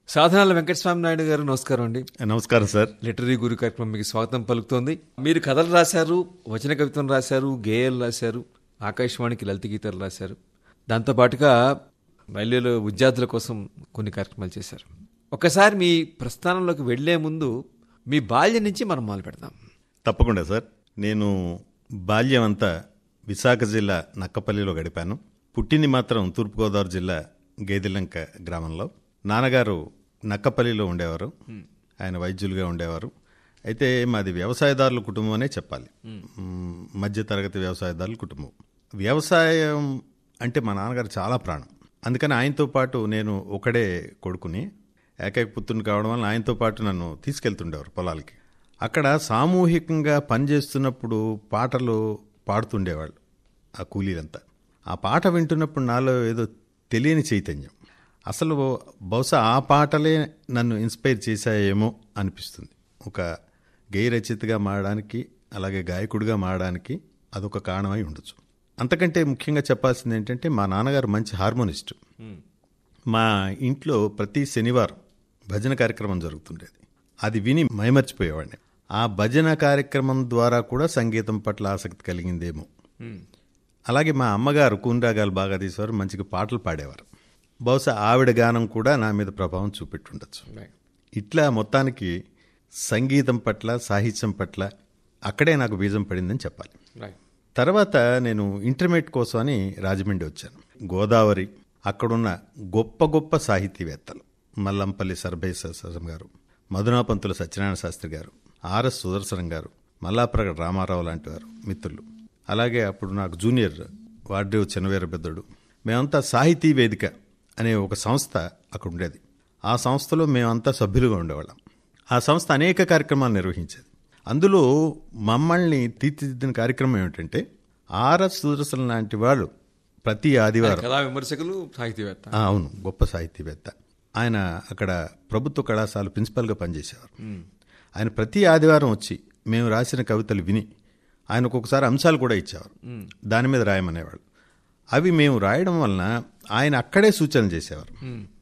సాధనాల వెంకటస్వామి నాయుడు గారు నమస్కారం అండి నమస్కారం సార్ లిటరీ గురు కార్యక్రమం మీకు స్వాగతం పలుకుతోంది మీరు కథలు రాశారు వచన కవితలు రాశారు గేయాలు రాశారు ఆకాశవాణికి లలిత గీతాలు రాశారు దాంతోపాటుగా రైల్వేలో విద్యార్థుల కోసం కొన్ని కార్యక్రమాలు చేశారు ఒకసారి మీ ప్రస్థానంలోకి వెళ్లే ముందు మీ బాల్యం నుంచి మనం మొదలు పెడదాం తప్పకుండా సార్ నేను బాల్యం అంతా విశాఖ జిల్లా నక్కపల్లిలో గడిపాను పుట్టింది మాత్రం తూర్పుగోదావరి జిల్లా గేదెలంక గ్రామంలో నాన్నగారు నక్కపల్లిలో ఉండేవారు ఆయన వైద్యులుగా ఉండేవారు అయితే మాది వ్యవసాయదారుల కుటుంబం అనే చెప్పాలి మ్, మధ్యతరగతి వ్యవసాయదారుల కుటుంబం వ్యవసాయం అంటే మా నాన్నగారు చాలా ప్రాణం అందుకని ఆయనతో పాటు నేను ఒకడే కొడుకుని ఏకైక పుత్రుని కావడం వల్ల ఆయనతో పాటు నన్ను తీసుకెళ్తుండేవారు పొలాలకి అక్కడ సామూహికంగా పనిచేస్తున్నప్పుడు పాటలు పాడుతుండేవాళ్ళు ఆ కూలీలంతా ఆ పాట వింటున్నప్పుడు నాలో ఏదో తెలియని చైతన్యం అసలు బహుశా ఆ పాటలే నన్ను ఇన్స్పైర్ చేశాయేమో అనిపిస్తుంది ఒక గేయ రచయితగా మారడానికి అలాగే గాయకుడిగా మారడానికి అదొక కారణమై ఉండొచ్చు అంతకంటే ముఖ్యంగా చెప్పాల్సింది ఏంటంటే మా నాన్నగారు మంచి హార్మోనిస్టు మా ఇంట్లో ప్రతి శనివారం భజన కార్యక్రమం జరుగుతుండేది అది విని మైమర్చిపోయేవాడిని ఆ భజన కార్యక్రమం ద్వారా కూడా సంగీతం పట్ల ఆసక్తి కలిగిందేమో అలాగే మా అమ్మగారు కూనరాగాలు బాగా తీసేవారు మంచిగా పాటలు పాడేవారు బహుశా ఆవిడ గానం కూడా నా మీద ప్రభావం చూపెట్టుండొచ్చు ఇట్లా మొత్తానికి సంగీతం పట్ల సాహిత్యం పట్ల అక్కడే నాకు బీజం పడిందని చెప్పాలి తర్వాత నేను ఇంటర్మీడియట్ కోసం అని రాజమండ్రి వచ్చాను గోదావరి అక్కడున్న గొప్ప గొప్ప సాహితీవేత్తలు మల్లంపల్లి సర్భేశ్వరం గారు మధునాపంతుల సత్యనారాయణ శాస్త్రి గారు ఆర్ఎస్ సుదర్శనం గారు మల్లాప్రగడ రామారావు లాంటి వారు మిత్రులు అలాగే అప్పుడు నాకు జూనియర్ వార్డేవ్ చెనవేర పెద్దడు మేమంతా సాహితీ వేదిక అనే ఒక సంస్థ అక్కడ ఉండేది ఆ సంస్థలో మేమంతా సభ్యులుగా ఉండేవాళ్ళం ఆ సంస్థ అనేక కార్యక్రమాలు నిర్వహించేది అందులో మమ్మల్ని తీర్చిదిద్దిన కార్యక్రమం ఏమిటంటే ఆర్ఎస్ సుదర్శన్ లాంటి వాళ్ళు ప్రతి ఆదివారం కళా విమర్శకులు సాహితీవేత్త ఆ, అవును గొప్ప సాహితీవేత్త ఆయన అక్కడ ప్రభుత్వ కళాశాల ప్రిన్సిపల్గా పనిచేసేవారు ఆయన ప్రతి ఆదివారం వచ్చి మేము రాసిన కవితలు విని ఆయన ఒక్కొక్కసారి అంశాలు కూడా ఇచ్చేవారు దాని మీద రాయమనేవాళ్ళు అవి మేము రాయడం వలన ఆయన అక్కడే సూచనలు చేసేవారు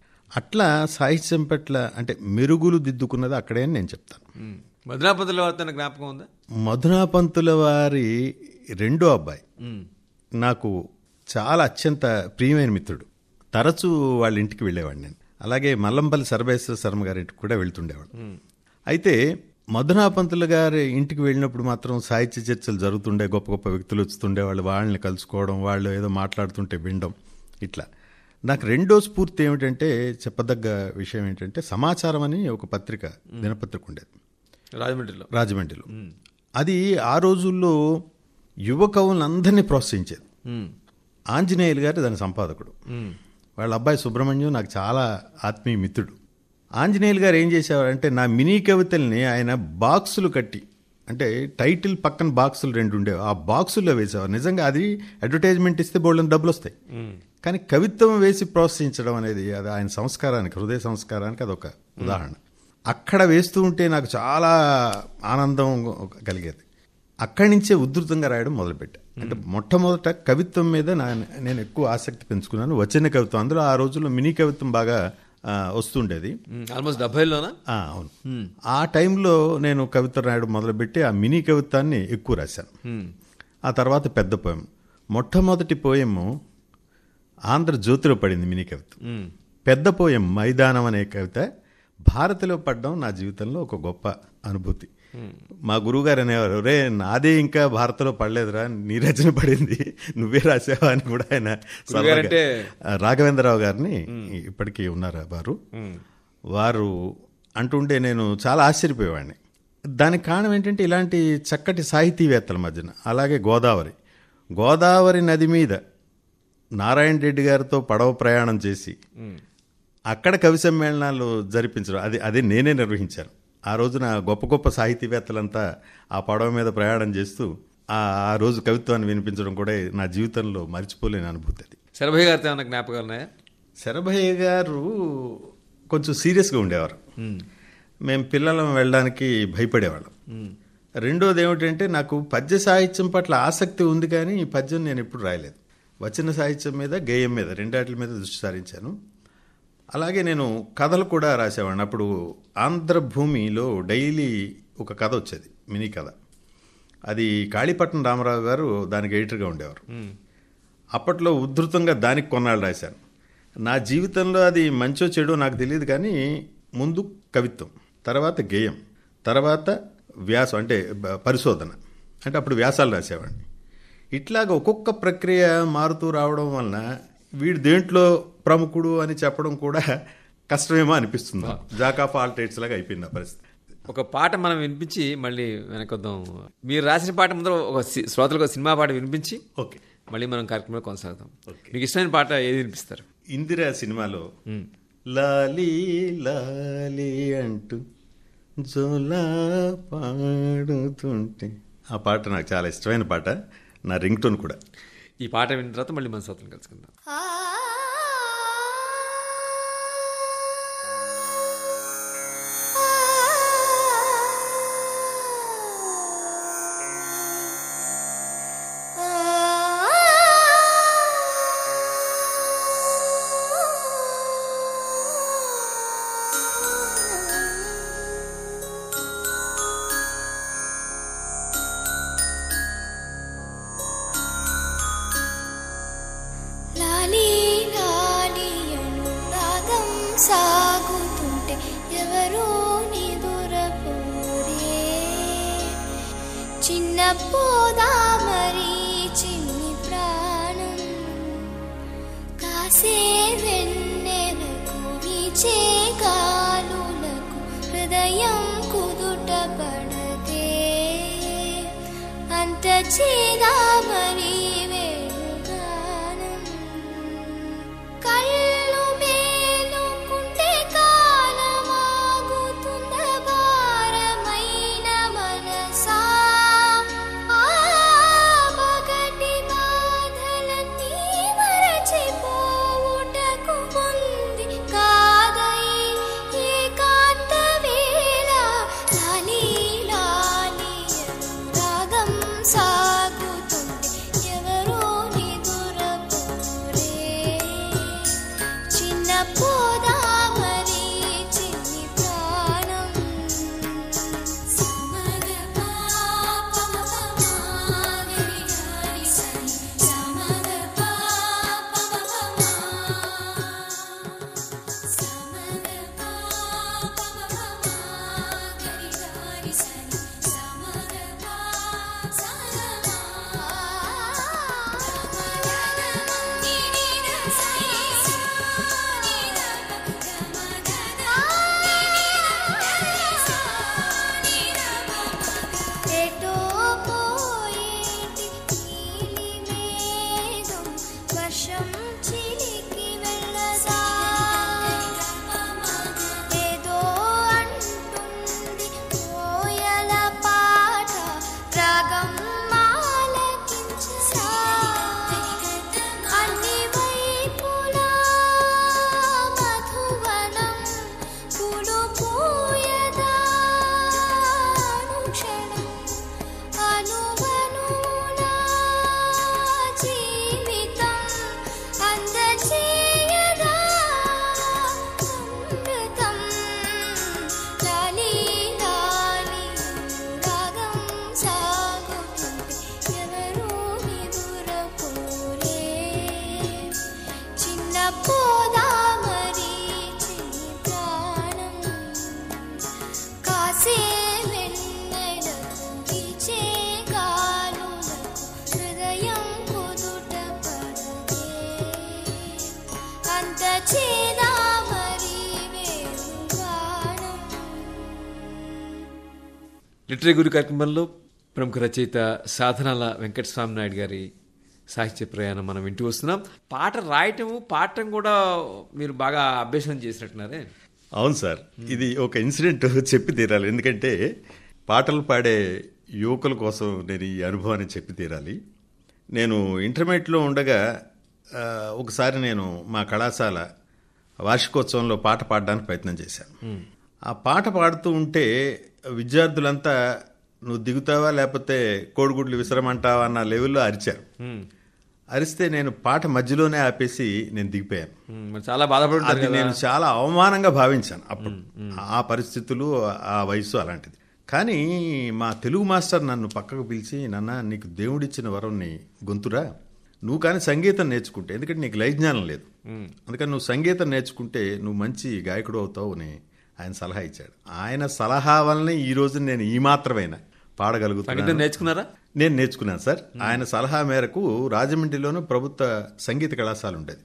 అట్లా సాహిత్యం పట్ల అంటే మెరుగులు దిద్దుకున్నది అక్కడే అని నేను చెప్తాను మధురాపతుల వార్త జ్ఞాపకం ఉందా మధునాపంతుల వారి రెండో అబ్బాయి నాకు చాలా అత్యంత ప్రియమైన మిత్రుడు తరచూ వాళ్ళ ఇంటికి వెళ్ళేవాడిని నేను అలాగే మల్లంపల్లి సర్వేశ్వర శర్మ గారి ఇంటికి కూడా వెళ్తుండేవాడు అయితే మధునాపంతుల గారి ఇంటికి వెళ్ళినప్పుడు మాత్రం సాహిత్య చర్చలు జరుగుతుండే గొప్ప గొప్ప వ్యక్తులు వస్తుండే వాళ్ళు వాళ్ళని కలుసుకోవడం వాళ్ళు ఏదో మాట్లాడుతుంటే వినడం ఇట్లా నాకు రెండో స్ఫూర్తి ఏమిటంటే చెప్పదగ్గ విషయం ఏంటంటే సమాచారం అని ఒక పత్రిక దినపత్రిక ఉండేది రాజమండ్రిలో రాజమండ్రిలో అది ఆ రోజుల్లో యువ కవులందరినీ ప్రోత్సహించేది ఆంజనేయులు గారు దాని సంపాదకుడు వాళ్ళ అబ్బాయి సుబ్రహ్మణ్యం నాకు చాలా ఆత్మీయ మిత్రుడు ఆంజనేయులు గారు ఏం చేసేవారంటే నా మినీ కవితల్ని ఆయన బాక్సులు కట్టి అంటే టైటిల్ పక్కన బాక్సులు రెండు ఉండేవి ఆ బాక్సుల్లో వేసేవారు నిజంగా అది అడ్వర్టైజ్మెంట్ ఇస్తే బోల్డెన్ డబ్బులు వస్తాయి కానీ కవిత్వం వేసి ప్రోత్సహించడం అనేది అది ఆయన సంస్కారానికి హృదయ సంస్కారానికి అదొక ఉదాహరణ అక్కడ వేస్తూ ఉంటే నాకు చాలా ఆనందం కలిగేది అక్కడి నుంచే ఉధృతంగా రాయడం మొదలుపెట్టా అంటే మొట్టమొదట కవిత్వం మీద నా నేను ఎక్కువ ఆసక్తి పెంచుకున్నాను వచ్చిన కవిత్వం అందులో ఆ రోజుల్లో మినీ కవిత్వం బాగా ఆ, వస్తుండేది ఆల్మోస్ట్ డెబ్బైలోనా ఆ, అవును ఆ టైంలో నేను కవిత రాయడం మొదలుపెట్టి ఆ మినీ కవిత్వాన్ని ఎక్కువ రాశాను ఆ తర్వాత పెద్ద పోయం మొట్టమొదటి పోయము ఆంధ్రజ్యోతిలో పడింది మినీ కవిత్వం పెద్ద పోయం మైదానం అనే కవిత భారతిలో పడడం నా జీవితంలో ఒక గొప్ప అనుభూతి మా గురువుగారు అనేవారు రే నాదే ఇంకా భారత్లో పడలేదురా నీ రచన పడింది నువ్వే రాసావా అని కూడా ఆయన సరదాగా- గురువుగారంటే? ఆ, రాఘవేంద్రరావు గారిని ఇప్పటికీ ఉన్నారు వారు వారు అంటుండే నేను చాలా ఆశ్చర్యపోయేవాడిని దానికి కారణం ఏంటంటే ఇలాంటి చక్కటి సాహితీవేత్తల మధ్యన అలాగే గోదావరి గోదావరి నది మీద నారాయణ రెడ్డి గారితో పడవ ప్రయాణం చేసి అక్కడ కవి సమ్మేళనాలు జరిపించడం అది అదే నేనే నిర్వహించాను ఆ రోజున గొప్ప గొప్ప సాహితీవేత్తలంతా ఆ పడవ మీద ప్రయాణం చేస్తూ ఆ ఆ రోజు కవిత్వాన్ని వినిపించడం కూడా నా జీవితంలో మర్చిపోలేని అనుభూతి అది శరభయ్య గారితో ఏమైనా జ్ఞాపకాలు ఉన్నాయా శరభయ్య గారు కొంచెం సీరియస్గా ఉండేవారు మేము పిల్లలం వెళ్ళడానికి భయపడేవాళ్ళం రెండోది ఏమిటంటే నాకు పద్య సాహిత్యం పట్ల ఆసక్తి ఉంది కానీ ఈ పద్యం నేను ఎప్పుడు రాయలేదు వచన సాహిత్యం మీద గేయం మీద రెండాటి మీద దృష్టి సారించాను అలాగే నేను కథలు కూడా రాసేవాడిని అప్పుడు ఆంధ్రభూమిలో డైలీ ఒక కథ వచ్చేది మినీ కథ అది కాళీపట్నం రామారావు గారు దానికి ఎడిటర్గా ఉండేవారు అప్పట్లో ఉధృతంగా దానికి కొన్నాళ్ళు రాశాను నా జీవితంలో అది మంచో చెడో నాకు తెలియదు కానీ ముందు కవిత్వం తర్వాత గేయం తర్వాత వ్యాసం అంటే బ- పరిశోధన అంటే అప్పుడు వ్యాసాలు రాసేవాడిని ఇట్లాగ ఒక్కొక్క ప్రక్రియ మారుతూ రావడం వలన వీడు దేంట్లో ప్రముఖుడు అని చెప్పడం కూడా కష్టమేమో అనిపిస్తుంది జాక్ ఆఫ్ ఆల్ ట్రేడ్స్ లాగా అయిపోయింది ఆ పరిస్థితి ఒక పాట మనం వినిపించి మళ్ళీ వెనకొద్దాం మీరు రాసిన పాట ముందర ఒక సి- శ్రోతలకు ఒక సినిమా పాట వినిపించి ఓకే మళ్ళీ మనం కార్యక్రమంలో కొనసాగుతాం మీకు ఇష్టమైన పాట ఏది వినిపిస్తారు ఇందిరా సినిమాలో లాలీ లాలీ అంటూ జోలా పాడుతుంటే ఆ పాట నాకు చాలా ఇష్టమైన పాట నా రింగ్ టోన్ కూడా ఈ పాట విన్న తర్వాత మళ్ళీ మన శ్రోతలు కలుసుకుందాం లాలి లాలి అనురాగం సాగుతుంటే ఎవరో నిదురపోరే చిన్న పోదా మరి చిన్ని ప్రాణం కాసే వెన్నెలకు వీచే గాలులకు హృదయం కుదుట పడదే అంత చేదా మరి వేణుగానం కళ్ళు మేలుకుంటే కాలమాగుతుంద భారమైన మనసా ఆ పగటి బాధలన్నీ మరచిపోవుటకు ఉంది కాదై ఏకాంత వేళ లాలి లాలి రాగం సాగుతుంది ఎవరో నిదురపోరే చిన్న పోదా మరి చిన్ని ప్రాణం సమగ పాప మగరి హరి సని సమగ పాప మగ సమగ పాప మగరి హరి సని సమగ ఎటో పోయేటి నీలి మేఘం వర్షం చిలికి వెళ్ళదా ఏదో అంటుంది కోయల పాట రాగం ఆలకించరా అన్ని వైపులా మధువనం పూలు పూయదా అనుక్షణం అనువనునా జీవితం అందచేయదా అమృతం లాలి లాలి రాగం సాగుతుంటే ఎవరూ నిదురపోరే చిన్న పోదా మరి చిన్ని ప్రాణం కాసే వెన్నెలకు వీచే గాలులకు హృదయం కుదుట పడదే అంత చేదా మరి వేణుగానం లిటరీ గురి కార్యక్రమంలో ప్రముఖ రచయిత సాధనాల వెంకటస్వామి నాయుడు గారి సాహిత్య ప్రయాణం మనం వింటూ వస్తున్నాం పాట రాయటము పాడటం కూడా మీరు బాగా అభ్యసనం చేసినట్టున్నారే అవును సార్ ఇది ఒక ఇన్సిడెంట్ చెప్పి తీరాలి ఎందుకంటే పాటలు పాడే యువకుల కోసం నేను ఈ అనుభవాన్ని చెప్పి తీరాలి నేను ఇంటర్మీడియట్లో ఉండగా ఆ, ఒకసారి నేను మా కళాశాల వార్షికోత్సవంలో పాట పాడడానికి ప్రయత్నం చేశాను ఆ పాట పాడుతూ ఉంటే విద్యార్థులంతా నువ్వు దిగుతావా లేకపోతే కోడిగుడ్లు విసరమంటావా అన్న లెవెల్లో అరిచారు అరిస్తే నేను పాట మధ్యలోనే ఆపేసి నేను దిగిపోయాను ఉమ్, మరి చాలా బాధపడి ఉంటారు అది కదా నేను చాలా అవమానంగా భావించాను అప్పుడు ఆ పరిస్థితులు ఆ వయసు అలాంటిది కానీ మా తెలుగు మాస్టర్ నన్ను పక్కకు పిలిచి నాన్న నీకు దేవుడిచ్చిన వరంని గొంతురా నువ్వు కానీ సంగీతం నేర్చుకుంటే ఎందుకంటే నీకు లయ జ్ఞానం లేదు అందుకని నువ్వు సంగీతం నేర్చుకుంటే నువ్వు మంచి గాయకుడు అవుతావు అని ఆయన సలహా ఇచ్చాడు ఆయన సలహా వల్లనే ఈ రోజు నేను ఈ మాత్రమైనా సంగీతం పాడగలుగుతాను నేర్చుకున్నారా నేను నేర్చుకున్నాను సార్ ఆయన సలహా మేరకు రాజమండ్రిలోనూ ప్రభుత్వ సంగీత కళాశాల ఉండేది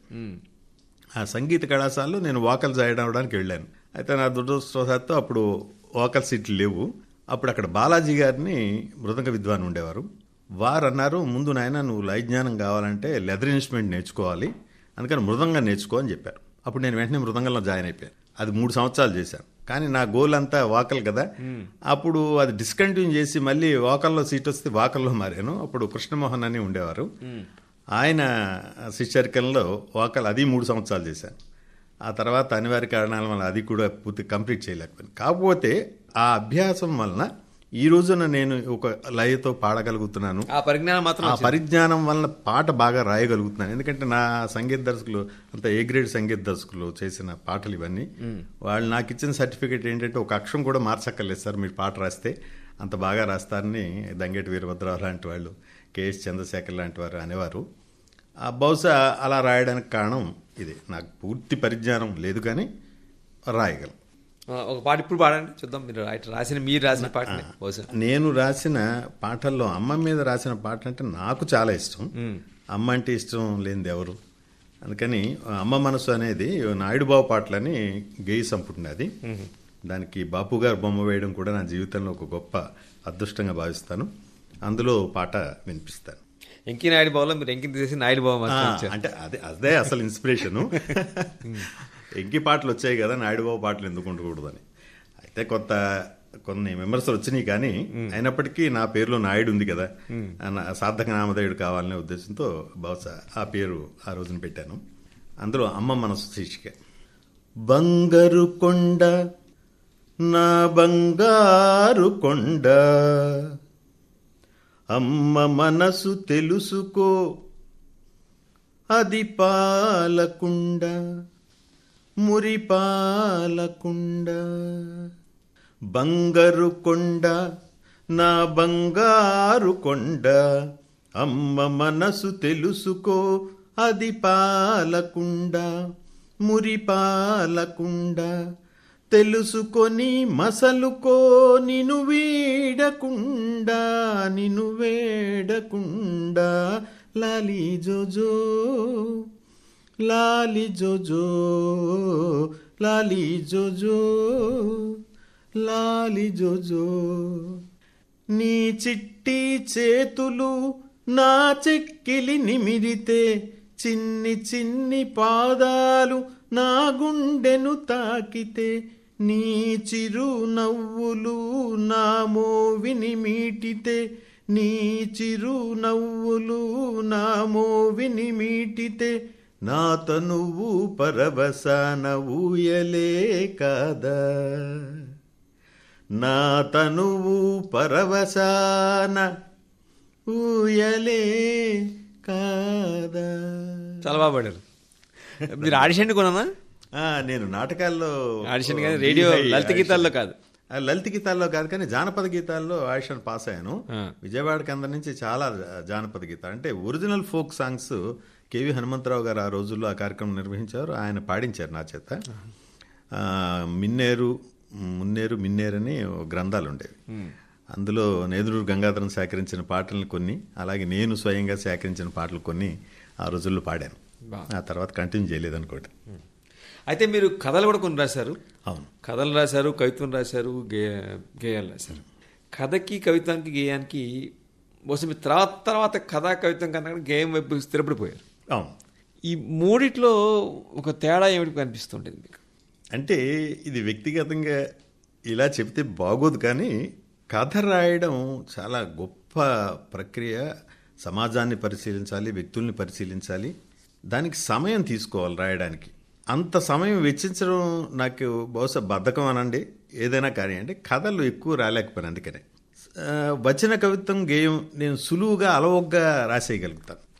ఆ సంగీత కళాశాలలో నేను వాకల్ జాయిన్ అవ్వడానికి వెళ్ళాను అయితే నా దురదృష్టవశాత్తు అప్పుడు వాకల్ సీట్లు లేవు అప్పుడు అక్కడ బాలాజీ గారిని మృదంగ విద్వాన్ ఉండేవారు వారు అన్నారు ముందు నాయన నువ్వు లయ జ్ఞానం కావాలంటే లెదర్ ఇన్స్ట్రుమెంట్ నేర్చుకోవాలి అందుకని మృదంగం నేర్చుకో అని చెప్పారు అప్పుడు నేను వెంటనే మృదంగంలో జాయిన్ అయిపోయాను అది మూడు సంవత్సరాలు చేశాను కానీ నా గోల్ అంతా వాకల్ కదా అప్పుడు అది డిస్కంటిన్యూ చేసి మళ్ళీ వాకల్లో సీట్ వస్తే వాకల్లో మారాను అప్పుడు కృష్ణమోహన్ అని ఉండేవారు ఆయన శిష్యరికంలో వాకల్ అది మూడు సంవత్సరాలు చేశాను ఆ తర్వాత అనివార్య కారణాల వల్ల అది కూడా పూర్తి కంప్లీట్ చేయలేకపోయాను కాకపోతే ఆ అభ్యాసం వలన ఈ రోజున నేను ఒక లయతో పాడగలుగుతున్నాను ఆ పరిజ్ఞానం మాత్రం ఆ పరిజ్ఞానం వలన పాట బాగా రాయగలుగుతున్నాను ఎందుకంటే నా సంగీత దర్శకులు అంత ఏ గ్రేడ్ సంగీత దర్శకులు చేసిన పాటలు ఇవన్నీ వాళ్ళు నాకు ఇచ్చిన సర్టిఫికేట్ ఏంటంటే ఒక అక్షరం కూడా మార్చక్కర్లేదు సార్ మీరు పాట రాస్తే అంత బాగా రాస్తారని దంగేటి వీరభద్రరావు లాంటి వాళ్ళు కేఎస్ చంద్రశేఖర్ లాంటి వారు అనేవారు ఆ బహుశా అలా రాయడానికి కారణం ఇది నాకు పూర్తి పరిజ్ఞానం లేదు కానీ రాయగలను ఆ, ఒక పాట ఇప్పుడు పాడండి చూద్దాం మీరు ఇట్లా రాసిన మీరు రాసిన పాటని బహుశా నేను రాసిన పాటల్లో అమ్మ మీద రాసిన పాట అంటే నాకు చాలా ఇష్టం అమ్మ అంటే ఇష్టం లేనిది ఎవరు అందుకని అమ్మ మనసు అనేది నాయుడు బాబు పాటలని గేయి సంపుటినది దానికి బాపు గారు బొమ్మ వేయడం కూడా నా జీవితంలో ఒక గొప్ప అదృష్టంగా భావిస్తాను అందులో పాట వినిపిస్తాను ఎంకి నాయుడు బాబులో మీరు ఎంకి తీసేసి నాయుడు బాబు ఆ, మాత్రం ఇచ్చారు. అంటే అదే అదే అసలు ఇన్స్పిరేషను ఎంకి పాటలు వచ్చాయి కదా నాయుడు బాబు పాటలు ఎందుకు ఉండకూడదని అయితే కొంత కొన్ని విమర్శలు వచ్చినాయి కానీ అయినప్పటికీ నా పేరులో నాయుడు ఉంది కదా అన్న సార్థక నామధేయుడు కావాలనే ఉద్దేశంతో బహుశా ఆ పేరు ఆ రోజున పెట్టాను అందులో అమ్మ మనసు శీర్షిక బంగారు కొండ నా బంగారు కొండ అమ్మ మనసు తెలుసుకో అది పాలకుండ మురి పాలకుండ బంగారు కొండ నా బంగారు కొండ అమ్మ మనసు తెలుసుకో అది పాలకుండ మురి పాలకుండ తెలుసుకొని మసలుకో నిను వీడకుండా నిను వేడకుండా లాలి జోజో లాలి జోజో లాలి జోజో లాలి జోజో నీ చిట్టి చేతులు నా చెక్కిలి నిమిరితే చిన్ని చిన్ని పాదాలు నా గుండెను తాకితే నీ చిరు నవ్వులు నా మోవిని మీటితే నీ చిరు నవ్వులు నా మోవిని మీటితే నా తనువు పరవశాన ఊయలే కాదా నా తనువు పరవశాన ఊయలే కాదా చాలా బాగా పాడారు మీరు ఆడిషన్ కొనమా ఆ, నేను నాటకాల్లో ఆడిషన్ కానీ రేడియో బీహై లలిత గీతాల్లో ఆడిషన్. కాదు ఆ, లలిత గీతాల్లో కాదు కానీ జానపద గీతాల్లో ఆడిషన్ పాస్ అయ్యాను ఆ. విజయవాడకి అందరి నుంచి చాలా జానపద గీతాలు అంటే original folk songs K V Hanumantha Rao గారు ఆ రోజుల్లో ఆ కార్యక్రమం నిర్వహించారు ఆయన పాడించారు నా చేత ఆ, మిన్నేరు మున్నేరు మిన్నేరు అని ఓ గ్రంథాలు ఉండేవి అందులో నేదురూరు గంగాధరం సేకరించిన పాటలను కొన్ని అలాగే నేను స్వయంగా సేకరించిన పాటలు కొన్ని ఆ రోజుల్లో పాడాను బా. ఆ తర్వాత కంటిన్యూ చేయలేదు అనుకోండి అయితే మీరు కథలు కూడా కొన్ని రాశారు అవును కథలు రాశారు కవిత్వం రాశారు గే గేయాలు రాశారు కథకి కవిత్వానికి గేయానికి బహుశా మీరు తర్వాత తర్వాత కథా కవిత్వం కన్నా కూడా గేయం వైపు స్థిరపడిపోయారు అవును ఈ మూడిట్లో ఒక తేడా ఏమిటి కనిపిస్తుంటుంది మీకు అంటే ఇది వ్యక్తిగతంగా ఇలా చెప్తే బాగోదు కానీ కథ రాయడం చాలా గొప్ప ప్రక్రియ సమాజాన్ని పరిశీలించాలి వ్యక్తుల్ని పరిశీలించాలి దానికి సమయం తీసుకోవాలి రాయడానికి అంత సమయం వెచ్చించడం నాకు బహుశా బద్ధకం అనండి ఏదైనా కానీ అంటే కథలు ఎక్కువ రాలేకపోయాను అందుకనే ఆ, వచన కవిత్వం గేయం నేను సులువుగా అలవోగ్గా రాసేయగలుగుతాను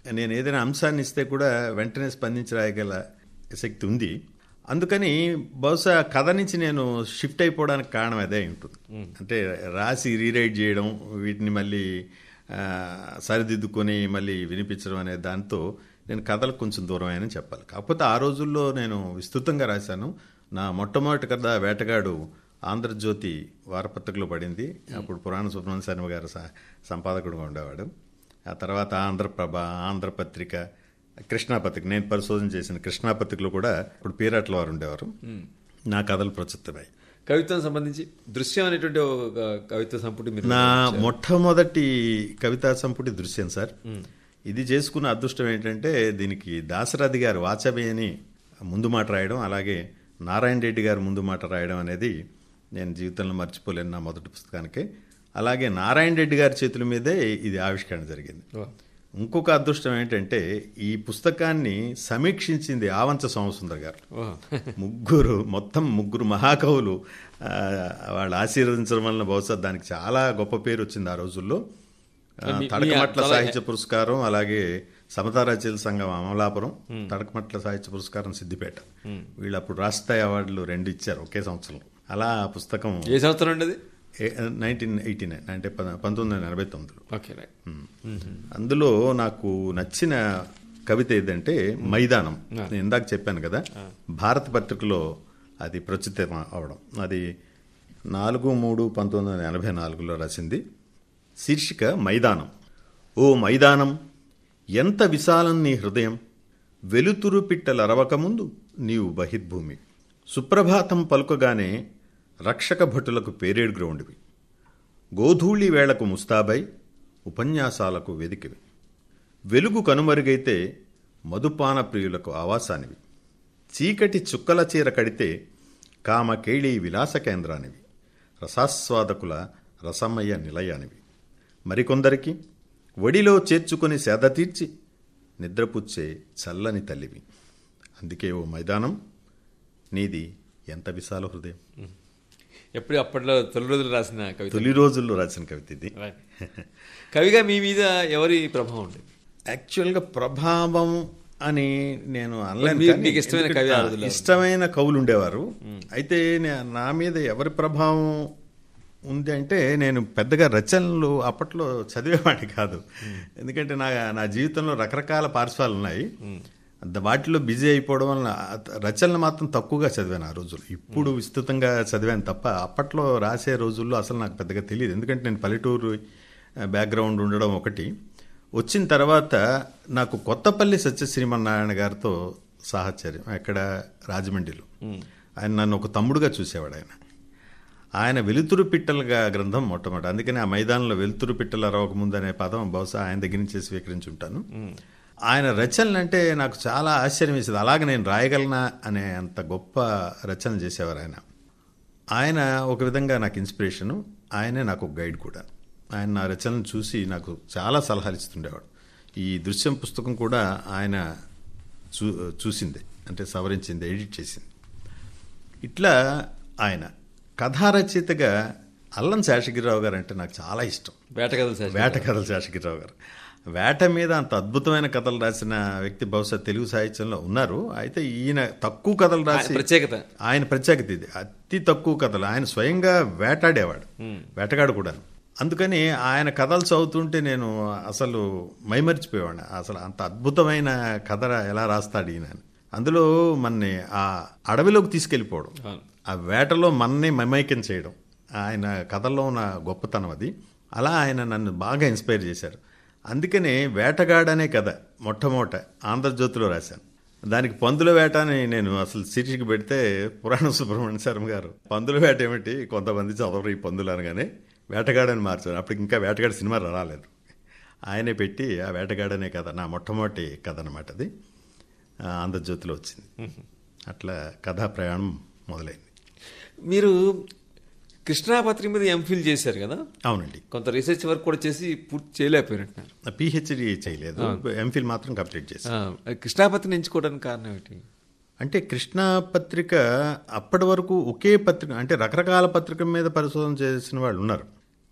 నేను ఏదైనా అంశాన్ని ఇస్తే కూడా వెంటనే స్పందించి రాయగల శక్తి ఉంది అందుకని బహుశా కథ నుంచి నేను షిఫ్ట్ అయిపోవడానికి కారణం అదే అయి ఉంటుంది అంటే రాసి రీరైట్ చేయడం వీటిని మళ్ళీ ఆ, సరిదిద్దుకొని మళ్ళీ వినిపించడం అనే దాంతో నేను కథలకు కొంచెం దూరం అయ్యానని చెప్పాలి కాకపోతే ఆ రోజుల్లో నేను విస్తృతంగా రాశాను నా మొట్టమొదటి కథ వేటగాడు ఆంధ్రజ్యోతి వారపత్రికలో పడింది అప్పుడు పురాణ సుబ్రహ్మణ్య శర్మ గారు స- సంపాదకుడుగా ఉండేవాడు ఆ తర్వాత ఆంధ్రప్రభ ఆంధ్రపత్రిక కృష్ణాపత్రిక నేను పరిశోధన చేసిన కృష్ణాపత్రికలో కూడా ఇప్పుడు పీరాట్ల వారు ఉండేవారు నా కథలు ప్రచురితమై కవిత్వం సంబంధించి దృశ్యం అనేటువంటి ఒక కవిత్వ సంపుటి మీరు నా మొట్టమొదటి కవితా సంపుటి దృశ్యం సార్ ఇది చేసుకున్న అదృష్టం ఏంటంటే దీనికి దాశరథి గారు వాచవి అని ముందు మాట రాయడం అలాగే నారాయణ రెడ్డి గారు ముందు మాట రాయడం అనేది నేను జీవితంలో మర్చిపోలేను నా మొదటి పుస్తకానికి అలాగే నారాయణ రెడ్డి గారి చేతుల మీదే ఇది ఆవిష్కరణ జరిగింది ఓ, ఇంకొక అదృష్టం ఏంటంటే ఈ పుస్తకాన్ని సమీక్షించింది ఆవంచ సోమసుందర్ గారు ఓ. ముగ్గురు మొత్తం ముగ్గురు మహాకవులు ఆ, వాళ్ళు ఆశీర్వదించడం వలన బహుశా దానికి చాలా గొప్ప పేరు వచ్చింది ఆ రోజుల్లో ఆ, మీ- మీ తడకమట్ల తల- సాహిత్య పురస్కారం అలాగే సమతా రచయితల సంఘం అమలాపురం తడకమట్ల సాహిత్య పురస్కారం సిద్దిపేట వీళ్ళు అప్పుడు రాష్ట్రాయి అవార్డులు రెండు ఇచ్చారు ఒకే సంవత్సరం అలా ఆ పుస్తకం ఏ సంవత్సరం ఉండేది నైన్టీన్ ఎయిటీ నైన్ అంటే ప- పంతొమ్మిది వందల ఎనభై తొమ్మిదిలో ఓకే రైట్ అందులో నాకు నచ్చిన కవిత ఏదంటే మైదానం నేను ఇందాక చెప్పాను కదా భారత పత్రికలో అది ప్రచురితం అవడం అది నాలుగు మూడు పంతొమ్మిది వందల ఎనభై నాలుగులో రాసింది శీర్షిక మైదానం ఓ మైదానం ఎంత విశాలం నీ హృదయం వెలుతురు పిట్టల రవకముందు నీవు బహిర్భూమి సుప్రభాతం పలుకగానే రక్షక భటులకు పేరేడు గ్రౌండ్వి గోధూళి వేళకు ముస్తాబై ఉపన్యాసాలకు వేదికవి వెలుగు కనుమరుగైతే మధుపాన ప్రియులకు ఆవాసానివి చీకటి చుక్కల చీర కడితే కామకేళి విలాస కేంద్రానివి రసాస్వాదకుల రసమయ్య నిలయానివి మరికొందరికి ఒడిలో చేర్చుకుని సేద తీర్చి నిద్రపుచ్చే చల్లని తల్లివి అందుకే ఓ మైదానం నీది ఎంత విశాల హృదయం ఎప్పుడు అప్పట్లో తొలి రోజులు రాసిన కవిత తొలి రోజుల్లో రాసిన కవిత ఇది Right. కవిగా మీ మీద ఎవరి ప్రభావం ఉండేది యాక్చువల్గా ప్రభావం అని నేను అనలేను మీకు- కానీ మీకు ఇష్టమైన ఎందుకంటే, కవి ఆ ఆ, రోజుల్లో? ఇష్టమైన కవులు ఉండేవారు అయితే నే- నా మీద ఎవరి ప్రభావం ఉంది అంటే నేను పెద్దగా రచనలు అప్పట్లో చదివేవాడిని కాదు ఎందుకంటే నా నా జీవితంలో రకరకాల పార్శ్వాలు ఉన్నాయి ద- వాటిలో బిజీ అయిపోవడం వలన ఆ త- రచనలు మాత్రం తక్కువగా చదివాను ఆ రోజులు ఇప్పుడు విస్తృతంగా చదివాను తప్ప అప్పట్లో రాసే రోజుల్లో అసలు నాకు పెద్దగా తెలియదు ఎందుకంటే నేను పల్లెటూరు బ్యాక్గ్రౌండ్ ఉండడం ఒకటి వచ్చిన తర్వాత నాకు కొత్తపల్లి సత్యశ్రీమన్నారాయణ గారితో సాహచర్యం ఎక్కడ రాజమండ్రిలో ఆయన నన్ను ఒక తమ్ముడుగా చూసేవాడు ఆయన ఆయన వెలుతురు పిట్టలుగా గ్రంథం మొట్టమొదటి అందుకని ఆ మైదానంలో వెలుతురు పిట్టల రవకముందు అనే పదం బహుశా ఆయన దగ్గర నుంచే స్వీకరించి ఉంటాను ఆయన రచనలు అంటే నాకు చాలా ఆశ్చర్యం వేసేది అలాగే నేను రాయగలనా అనే అంత గొప్ప రచన చేసేవారు ఆయన ఆయన ఒక విధంగా నాకు ఇన్స్పిరేషను ఆయనే నాకు ఒక గైడ్ కూడా ఆయన నా రచనలు చూసి నాకు చాలా సలహాలు ఇస్తుండేవాడు ఈ దృశ్యం పుస్తకం కూడా ఆయన చూ చూసిందే అంటే సవరించింది ఎడిట్ చేసింది ఇట్లా ఆయన కథా రచయితగా అల్లం శేషగిరిరావు గారు అంటే నాకు చాలా ఇష్టం వేట కథలు సార్ వేట కథలు శేషగిరిరావు గారు వేట మీద అంత అద్భుతమైన కథలు రాసిన వ్యక్తి బహుశా తెలుగు సాహిత్యంలో ఉన్నారు అయితే ఈయన తక్కువ కథలు రాసి ఆయన ప్రత్యేకత ఆయన ప్రత్యేకత ఇది అతి తక్కువ కథలు ఆయన స్వయంగా వేటాడేవాడు వేటగాడు కూడా అందుకని ఆయన కథలు చదువుతుంటే నేను అసలు మైమరిచిపోయేవాడిని అసలు అంత అద్భుతమైన కథ ఎలా రాస్తాడు ఈయన అని. అందులో మన్ని ఆ అడవిలోకి తీసుకెళ్ళిపోవడం అవును. ఆ వేటలో మన్ని మమైక్యం చేయడం ఆయన కథల్లో ఉన్న గొప్పతనం అది అలా ఆయన నన్ను బాగా ఇన్స్పైర్ చేశారు అందుకనే వేటగాడనే కథ మొట్టమొదట ఆంధ్రజ్యోతిలో రాశాను దానికి పందుల వేట అని నేను అసలు శీర్షిక పెడితే పురాణ సుబ్రహ్మణ్య శర్మ గారు పందుల వేట ఏమిటి కొంతమంది చదవరు ఈ పందులు అనగానే వేటగాడని మార్చారు అప్పటికి ఇంకా వేటగాడ సినిమా రాలేదు ఆయనే పెట్టి ఆ వేటగాడనే కథ నా మొట్టమొదటి కథ అనమాట అది ఆ, ఆంధ్రజ్యోతిలో వచ్చింది అట్లా కథా ప్రయాణం మొదలైంది మీరు కృష్ణాపత్రిక మీద ఎంఫిల్ చేశారు కదా అవునండి కొంత రీసెర్చ్ వర్క్ కూడా చేసి పూర్తి చేయలేకపోయినట్టున్నారు పిహెచ్డి చేయలేదు ఎంఫిల్ మాత్రం కంప్లీట్ చేశాను ఆ, కృష్ణాపత్రిని ఎంచుకోవడానికి కారణం ఏంటి అంటే కృష్ణా పత్రిక అప్పటి వరకు ఒకే పత్రిక అంటే రకరకాల పత్రిక మీద పరిశోధన చేసిన వాళ్ళు ఉన్నారు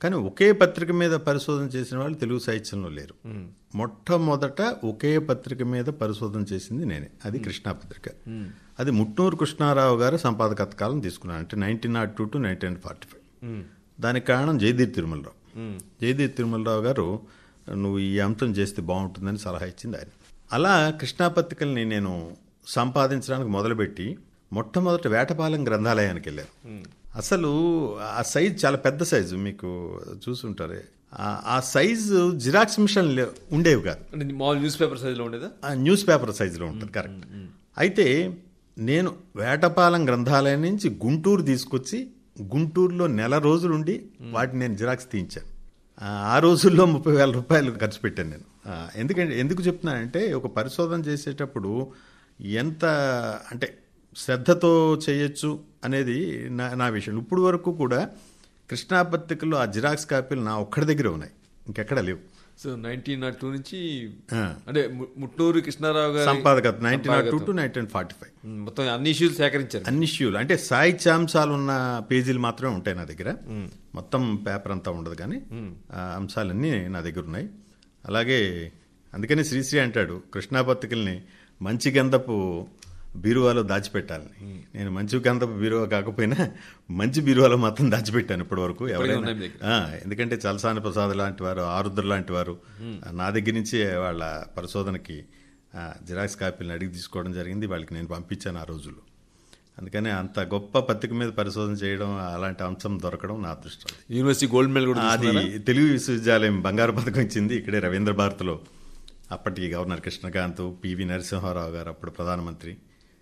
కానీ ఒకే పత్రిక మీద పరిశోధన చేసిన వాళ్ళు తెలుగు సాహిత్యంలో లేరు మొట్టమొదట ఒకే పత్రిక మీద పరిశోధన చేసింది నేనే అది కృష్ణా పత్రిక అది ముట్నూరు కృష్ణారావు గారు సంపాదకత్కాలం తీసుకున్నాను అంటే nineteen nought two to nineteen forty five దానికి కారణం జయదీర్ తిరుమలరావు జయదీర్ తిరుమలరావు గారు నువ్వు ఈ అంశం చేస్తే బాగుంటుందని సలహా ఇచ్చింది ఆయన అలా కృష్ణా పత్రికల్ని నేను సంపాదించడానికి మొదలుపెట్టి మొట్టమొదట వేటపాలెం గ్రంథాలయానికి వెళ్ళాను అసలు ఆ సైజ్ చాలా పెద్ద సైజు మీకు చూసుంటారే ఆ- ఆ సైజు జిరాక్స్ మిషన్ లే- ఉండేవి కాదు అంటే మామూలు న్యూస్ పేపర్ సైజులో ఉండేదా ఆ న్యూస్ పేపర్ సైజులో ఉంటుంది కరెక్ట్ అయితే నేను వేటపాలెం గ్రంథాలయం నుంచి గుంటూరు తీసుకొచ్చి గుంటూరులో నెల రోజులుండి వాటిని నేను జిరాక్స్ తీయించాను ఆ, ఆ రోజుల్లో ముప్పై వేల రూపాయలు ఖర్చు పెట్టాను నేను ఆ, ఎందుకంటే ఎందుకు చెప్తున్నానంటే ఒక పరిశోధన చేసేటప్పుడు ఎంత అంటే శ్రద్ధతో చేయొచ్చు అనేది నా నా విషయం ఇప్పుడు వరకు కూడా కృష్ణా పత్రికలో ఆ జిరాక్స్ కాపీలు నా ఒక్కడి దగ్గర ఉన్నాయి ఇంకెక్కడ లేవు సో నైన్టీన్ నాట్ టూ నుంచి ఆ. అంటే ము- ముట్నూరు కృష్ణారావు గారి సంపాదకత నైన్టీన్ నాట్ టూ టు సంపాదకత్వం. నైన్టీన్ ఫార్టీ ఫైవ్ ఉమ్, మొత్తం అన్ని ఇష్యూలు సేకరించారు అన్ని ఇష్యూలు అంటే సాహిత్యాంశాలు ఉన్న పేజీలు మాత్రమే ఉంటాయి నా దగ్గర మొత్తం పేపర్ అంతా ఉండదు కానీ ఆ అంశాలన్నీ నా దగ్గర ఉన్నాయి అలాగే అందుకని శ్రీశ్రీ అంటాడు కృష్ణా పత్రికల్ని మంచి గంధపు బీరువాలో దాచిపెట్టాలని నేను మంచి గంధపు బీరువా కాకపోయినా మంచి బీరువాలో మాత్రం దాచిపెట్టాను ఇప్పటి వరకు ఎవరైనా ఉన్నాయి మీ దగ్గర. ఆ, ఎందుకంటే చలసాని ప్రసాద్ లాంటి వారు ఆరుద్ర లాంటి వారు నా దగ్గర నుంచి వాళ్ళ పరిశోధనకి ఆ, జిరాక్స్ కాపీలను అడిగి తీసుకోవడం జరిగింది వాళ్ళకి నేను పంపించాను ఆ రోజుల్లో అందుకని అంత గొప్ప పత్రిక మీద పరిశోధన చేయడం అలాంటి అంశం దొరకడం నా అదృష్టం యూనివర్సిటీ గోల్డ్ మెడల్ కూడా అది తీసుకున్నారా? తెలుగు విశ్వవిద్యాలయం బంగారు పథకం ఇచ్చింది ఇక్కడే రవీంద్ర భారతిలో అప్పటి గవర్నర్ కృష్ణకాంత్ పివి నరసింహారావు గారు అప్పుడు ప్రధానమంత్రి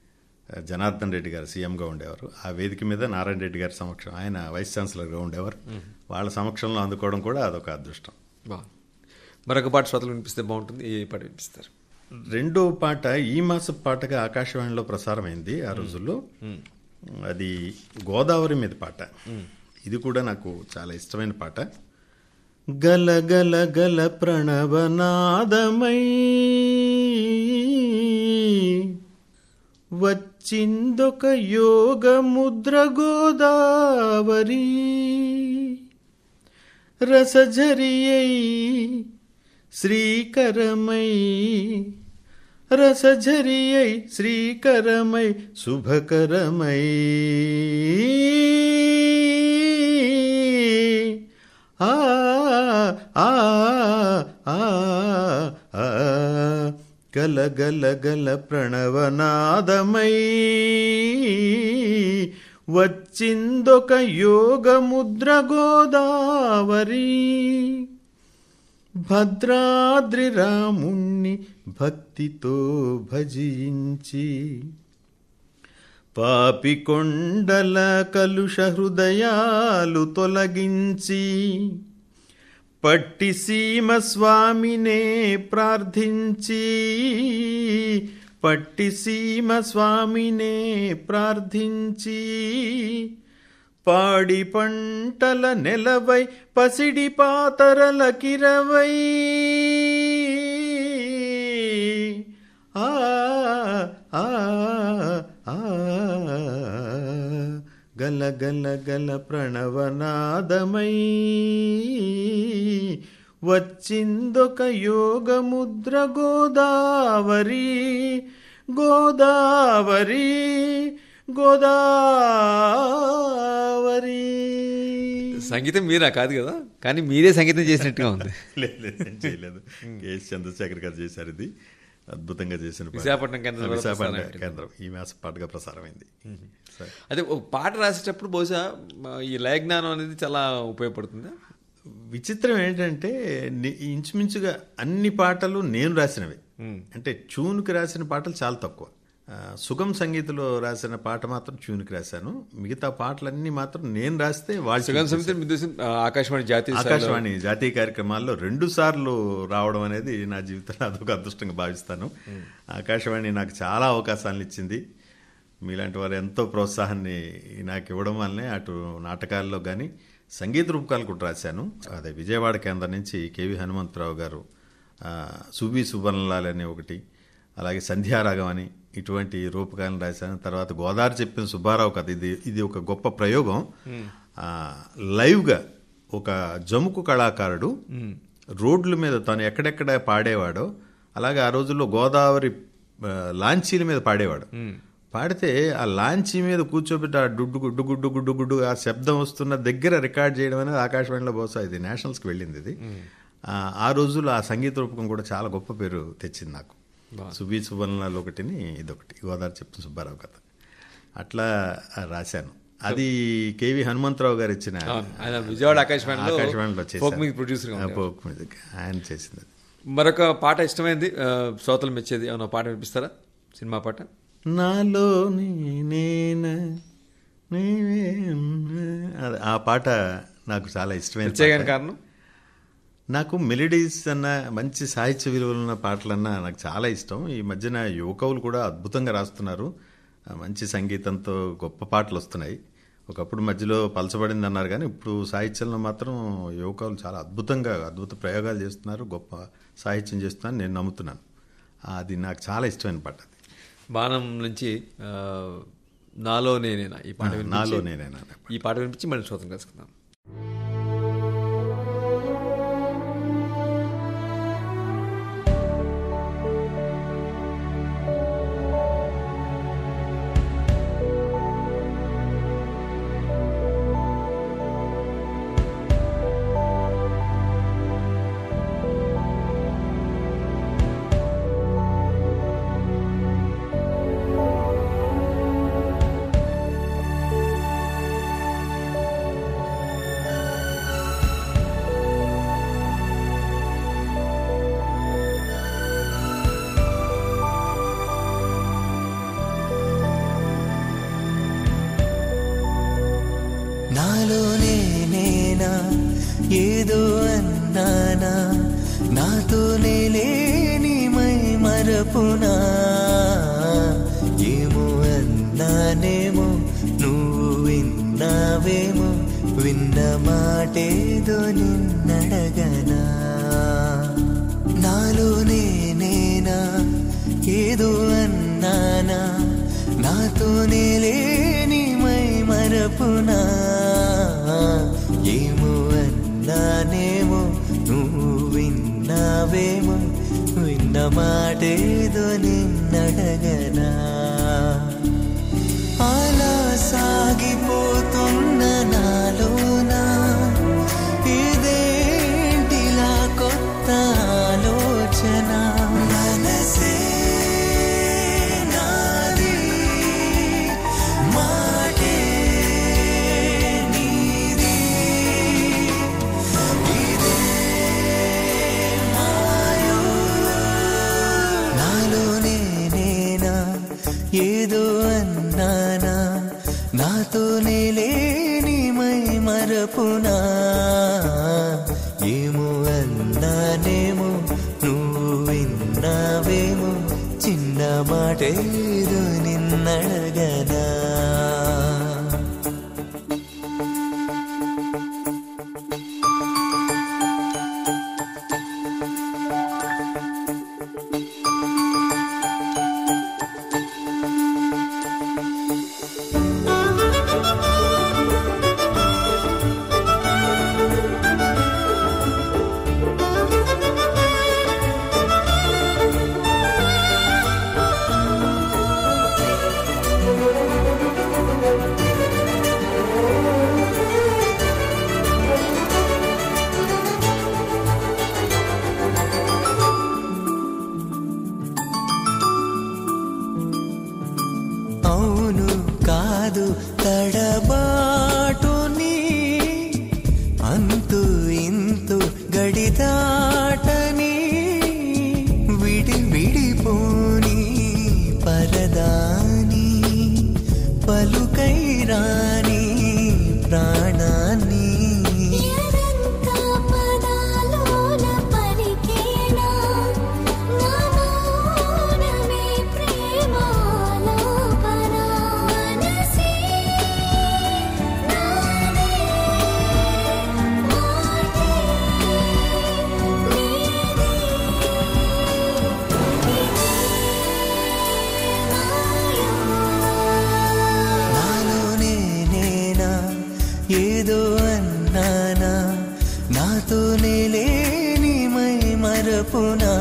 జనార్దన్ రెడ్డి గారు సీఎంగా ఉండేవారు ఆ వేదిక మీద నారాయణ రెడ్డి గారి సమక్షం ఆయన వైస్ ఛాన్సలర్గా ఉండేవారు వాళ్ళ సమక్షంలో అందుకోవడం కూడా అదొక అదృష్టం బాగుంది మరొక పాట శ్రోతలు వినిపిస్తే బాగుంటుంది ఏ పాట వినిపిస్తారు రెండో పాట ఈ మాస పాటగా ఆకాశవాణిలో ప్రసారమైంది ఆ రోజుల్లో అది గోదావరి మీద పాట ఇది కూడా నాకు చాలా ఇష్టమైన పాట గల గల గల ప్రణవనాదమై వచ్చిందొక యోగ ముద్ర గోదావరి రసఝరియై శ్రీకరమై రసఝరియై శ్రీకరమై శుభకరమై ఆ ఆ ఆ ఆ గల గల గల ప్రణవనాదమై వచ్చిందొక యోగ ముద్ర గోదావరి భద్రాద్రి రాముణ్ణి భక్తితో భజించి పాపికొండల కలుష హృదయాలు తొలగించి పట్టిసీమ స్వామినే ప్రార్థించి పట్టిసీమ స్వామినే ప్రార్థించి పాడి పంటల నెలవై పసిడి పాతరల కిరవై ఆ ఆ ఆ గల గల గల ప్రణవనాదమై వచ్చిందొక యోగ ముద్ర గోదావరి గోదావరి గోదావరి సంగీతం మీరా కాదు కదా కానీ మీరే సంగీతం చేసినట్టుగా ఉంది లేదు లేదు, నేను చేయలేదు కేఎస్ చంద్రశేఖర్ గారు చేశారు ఇది అద్భుతంగా చేసిన పాట. విశాఖపట్నం కేంద్రం ద్వారా విశాఖపట్నం ప్రసారం కేంద్రం ఈ మాస పాటగా ప్రసారమైంది సరే. అదే ఒక పాట రాసేటప్పుడు బహుశా మ, ఈ లయ జ్ఞానం అనేది చాలా ఉపయోగపడుతుందా విచిత్రం ఏంటంటే ని- ఇంచుమించుగా అన్ని పాటలు నేను రాసినవి అంటే ట్యూన్కి రాసిన పాటలు చాలా తక్కువ ఆ, సుగం సంగీతలో రాసిన పాట మాత్రం ట్యూన్కి రాశాను మిగతా పాటలన్నీ మాత్రం నేను రాస్తే వాళ్ళు సుగం సమితి మీ ఉద్దేశం, ఆ, ఆకాశవాణి జాతీయ స్థాయిలో ఆకాశవాణి జాతీయ కార్యక్రమాల్లో రెండు సార్లు రావడం అనేది నా జీవితంలో అదొక అదృష్టంగా భావిస్తాను ఆకాశవాణి నాకు చాలా అవకాశాలను ఇచ్చింది మీలాంటి వారు ఎంతో ప్రోత్సాహాన్ని నాకు ఇవ్వడం వల్లనే అటు నాటకాల్లో కానీ సంగీత రూపకాలు కూడా రాశాను అదే విజయవాడ కేంద్రం నుంచి కేవి హనుమంతరావు గారు ఆ, సుబి సుబర్ణలాల్ అనే ఒకటి అలాగే సంధ్యారాగం అని ఇటువంటి రూపకాలను రాశాను తర్వాత గోదావరి చెప్పిన సుబ్బారావు కథ ఇది ఇది ఒక గొప్ప ప్రయోగం ఆ, లైవ్గా ఒక జముకు కళాకారుడు రోడ్ల మీద తను ఎక్కడెక్కడ పాడేవాడో అలాగే ఆ రోజుల్లో గోదావరి ఆ, లాంచీల మీద పాడేవాడు పాడితే ఆ లాంచీ మీద కూర్చోబెట్టి ఆ డుడ్డు గుడ్డు గుడ్డు గుడ్డు గుడ్డు ఆ శబ్దం వస్తున్న దగ్గర రికార్డ్ చేయడం అనేది ఆకాశవాణిలో బహుశా ఇది నేషనల్స్కి వెళ్ళింది ఇది ఆ, ఆ రోజుల్లో ఆ సంగీత రూపకం కూడా చాలా గొప్ప పేరు తెచ్చింది నాకు సుబీ సువర్ణాలు ఒకటిని ఇదొకటి గోదావరి చెప్తున్న సుబ్బారావు కథ అట్లా ఆ, రాశాను అది కేవి హనుమంతరావు గారు ఇచ్చిన అవును. ఆయన విజయవాడ ఆకాశవాణిలో ఆకాశవాణిలో folk music producer గా చేశారు ఉండేవారు. ఫోక్ మ్యూజిక్ ఆయన చేసింది అది. మరొక పాట ఇష్టమైంది ఆ, శ్రోతలు మెచ్చేది ఏమన్నా పాట వినిపిస్తారా సినిమా పాట నాలో నేన అది ఆ పాట నాకు చాలా ఇష్టమైన ప్రత్యేకమైన పాట. కారణం నాకు మెలడీస్ అన్న మంచి సాహిత్య విలువలు ఉన్న పాటలన్నా నాకు చాలా ఇష్టం ఈ మధ్యన యువకవులు కూడా అద్భుతంగా రాస్తున్నారు ఆ, మంచి సంగీతంతో గొప్ప పాటలు వస్తున్నాయి ఒకప్పుడు మధ్యలో పలచబడింది అన్నారు కానీ ఇప్పుడు సాహిత్యంలో మాత్రం యువకవులు చాలా అద్భుతంగా అద్భుత ప్రయోగాలు చేస్తున్నారు గొప్ప సాహిత్యం చేస్తున్నారు నేను నమ్ముతున్నాను అది నాకు చాలా ఇష్టమైన పాట అది బాణం నుంచి ఆ, నాలో నేనేనా ఈ పాట వినిపించి- నాలో నేనేనా అనే ఈ పాట వినిపించి మళ్ళీ శ్రోతం కలుసుకుందాం నాలోనే నేనా ఏదో అన్నానా నాతోనే లేని మై మరపునా ఏమో అన్నానేమో నువ్వు విన్నావేమో విన్న మాటేదో నిన్నడగనా నాలోనే నేనా ఏదో అన్నానా నాతోనే లేని మై మరపునా ఏమో అన్నానేమో నువ్వు విన్నావేమో విన్న మాటేదో నిన్నడగనా అలా సాగిపోతున్న నాలోనా ఇదేంటిలా కొత్త ఆలోచన మనసే నాది మాటే నీది ఇదే మాయో నాలోనే నేనా ఏదో అన్నానా నాతోనే లేని మై మరపునా ఏమో అన్నానేమో నువ్వు విన్నావేమో చిన్న మాటేదో నిన్నడగనా అవును కాదు తడబాటుని అంతు ఇంతు గడిదాటని విడి విడిపోని పరదాని పలుకై రాని ప్రాణాన్ని ఎరంతా పదాలోన పలికేనా నా మౌనమే ప్రేమాలాపన మనసే నాదే మాటే నాతోనే లేని మై మరపునా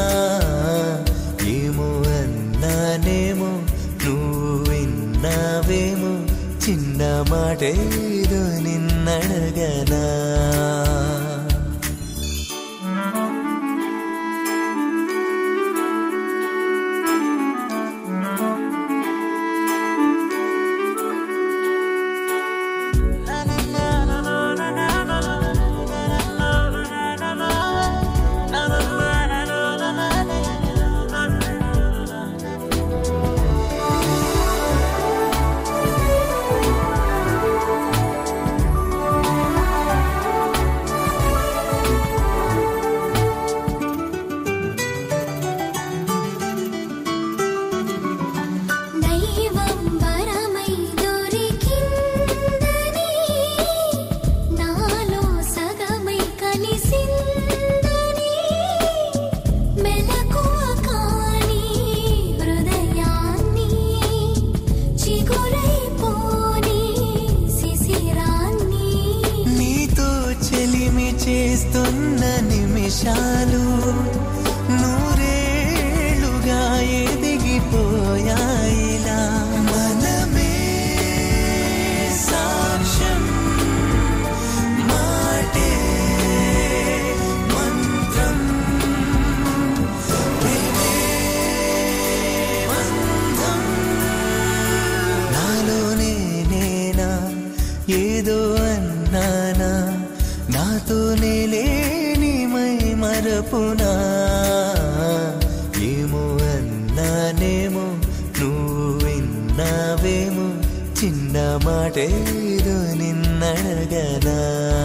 ఏమో అన్నానేమో నువ్వు విన్నావేమో చిన్న మాటేదో నిన్నడగనా దైవం వరమై దొరికిందని నాలో సగమై కలిసిందని మెలకువ కాని హృదయాన్ని చిగురైపోని శిశిరాన్ని నీతో చెలిమి చేస్తున్న నిమిషాలు నూరేళ్లుగా ఎదిగిపోయాయిలా మనమే సాక్ష్యం మాటే మంత్రం ప్రేమే బంధం నాలోనే నేనా ఏదో అన్నానా నాతోనే లేని మై మరపునా ఏమో అన్నానేమో నువ్వు విన్నావేమో చిన్న మాటేదో నిన్నడగనా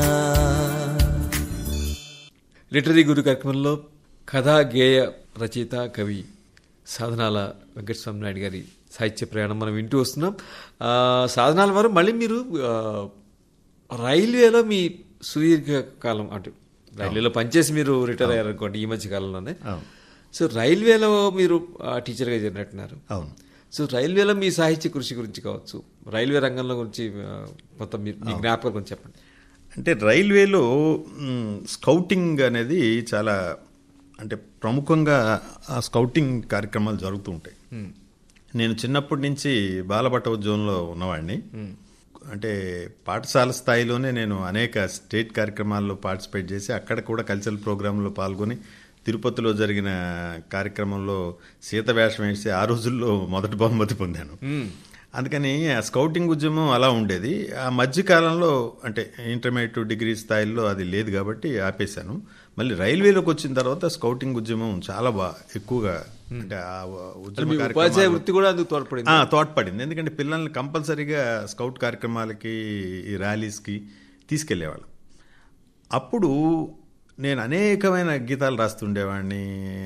లిటరీ గురు కార్యక్రమంలో కథా గేయ రచయిత కవి సాధనాల వెంకటస్వామి నాయుడు గారి సాహిత్య ప్రయాణం మనం వింటూ వస్తున్నాం ఆ, సాధనాల వారు మళ్ళీ మీరు ఆ, రైల్వేలో మీ సుదీర్ఘ కాలం అంటే రైల్వేలో పనిచేసి మీరు రిటైర్ అయ్యారు అనుకోండి ఈ మధ్య కాలంలోనే అవును. సో రైల్వేలో మీరు ఆ, టీచర్గా చేరినట్టున్నారు అవును సో రైల్వేలో మీ సాహిత్య కృషి గురించి కావచ్చు రైల్వే రంగంలో గురించి ఆ, మొత్తం మీ మీ జ్ఞాపకం గురించి చెప్పండి అంటే రైల్వేలో మ్, స్కౌటింగ్ అనేది చాలా అంటే ప్రముఖంగా ఆ స్కౌటింగ్ కార్యక్రమాలు జరుగుతూ ఉంటాయి నేను చిన్నప్పటి నుంచి బాలభట్ట ఉద్యోగంలో ఉన్నవాడిని అంటే పాఠశాల స్థాయిలోనే నేను అనేక స్టేట్ కార్యక్రమాల్లో పార్టిసిపేట్ చేసి అక్కడ కూడా కల్చరల్ ప్రోగ్రాంలో పాల్గొని తిరుపతిలో జరిగిన కార్యక్రమంలో సీత వేషం వేసి ఆ రోజుల్లో మొదటి బహుమతి పొందాను అందుకని ఆ స్కౌటింగ్ ఉద్యమం అలా ఉండేది ఆ మధ్య కాలంలో అంటే ఇంటర్మీడియట్ డిగ్రీ స్థాయిలో అది లేదు కాబట్టి ఆపేశాను మళ్ళీ రైల్వేలోకి వచ్చిన తర్వాత స్కౌటింగ్ ఉద్యమం చాలా బాగా ఎక్కువగా అంటే ఆ ఉద్యమ మీ ఉపాధ్యాయ కార్యక్రమాలు- వృత్తి కూడా అందుకు తోడ్పడింది ఆ, తోడ్పడింది ఎందుకంటే పిల్లల్ని కంపల్సరీగా స్కౌట్ కార్యక్రమాలకి ఈ ర్యాలీస్కి తీసుకెళ్లేవాళ్ళం అప్పుడు నేను అనేకమైన గీతాలు రాస్తుండేవాడిని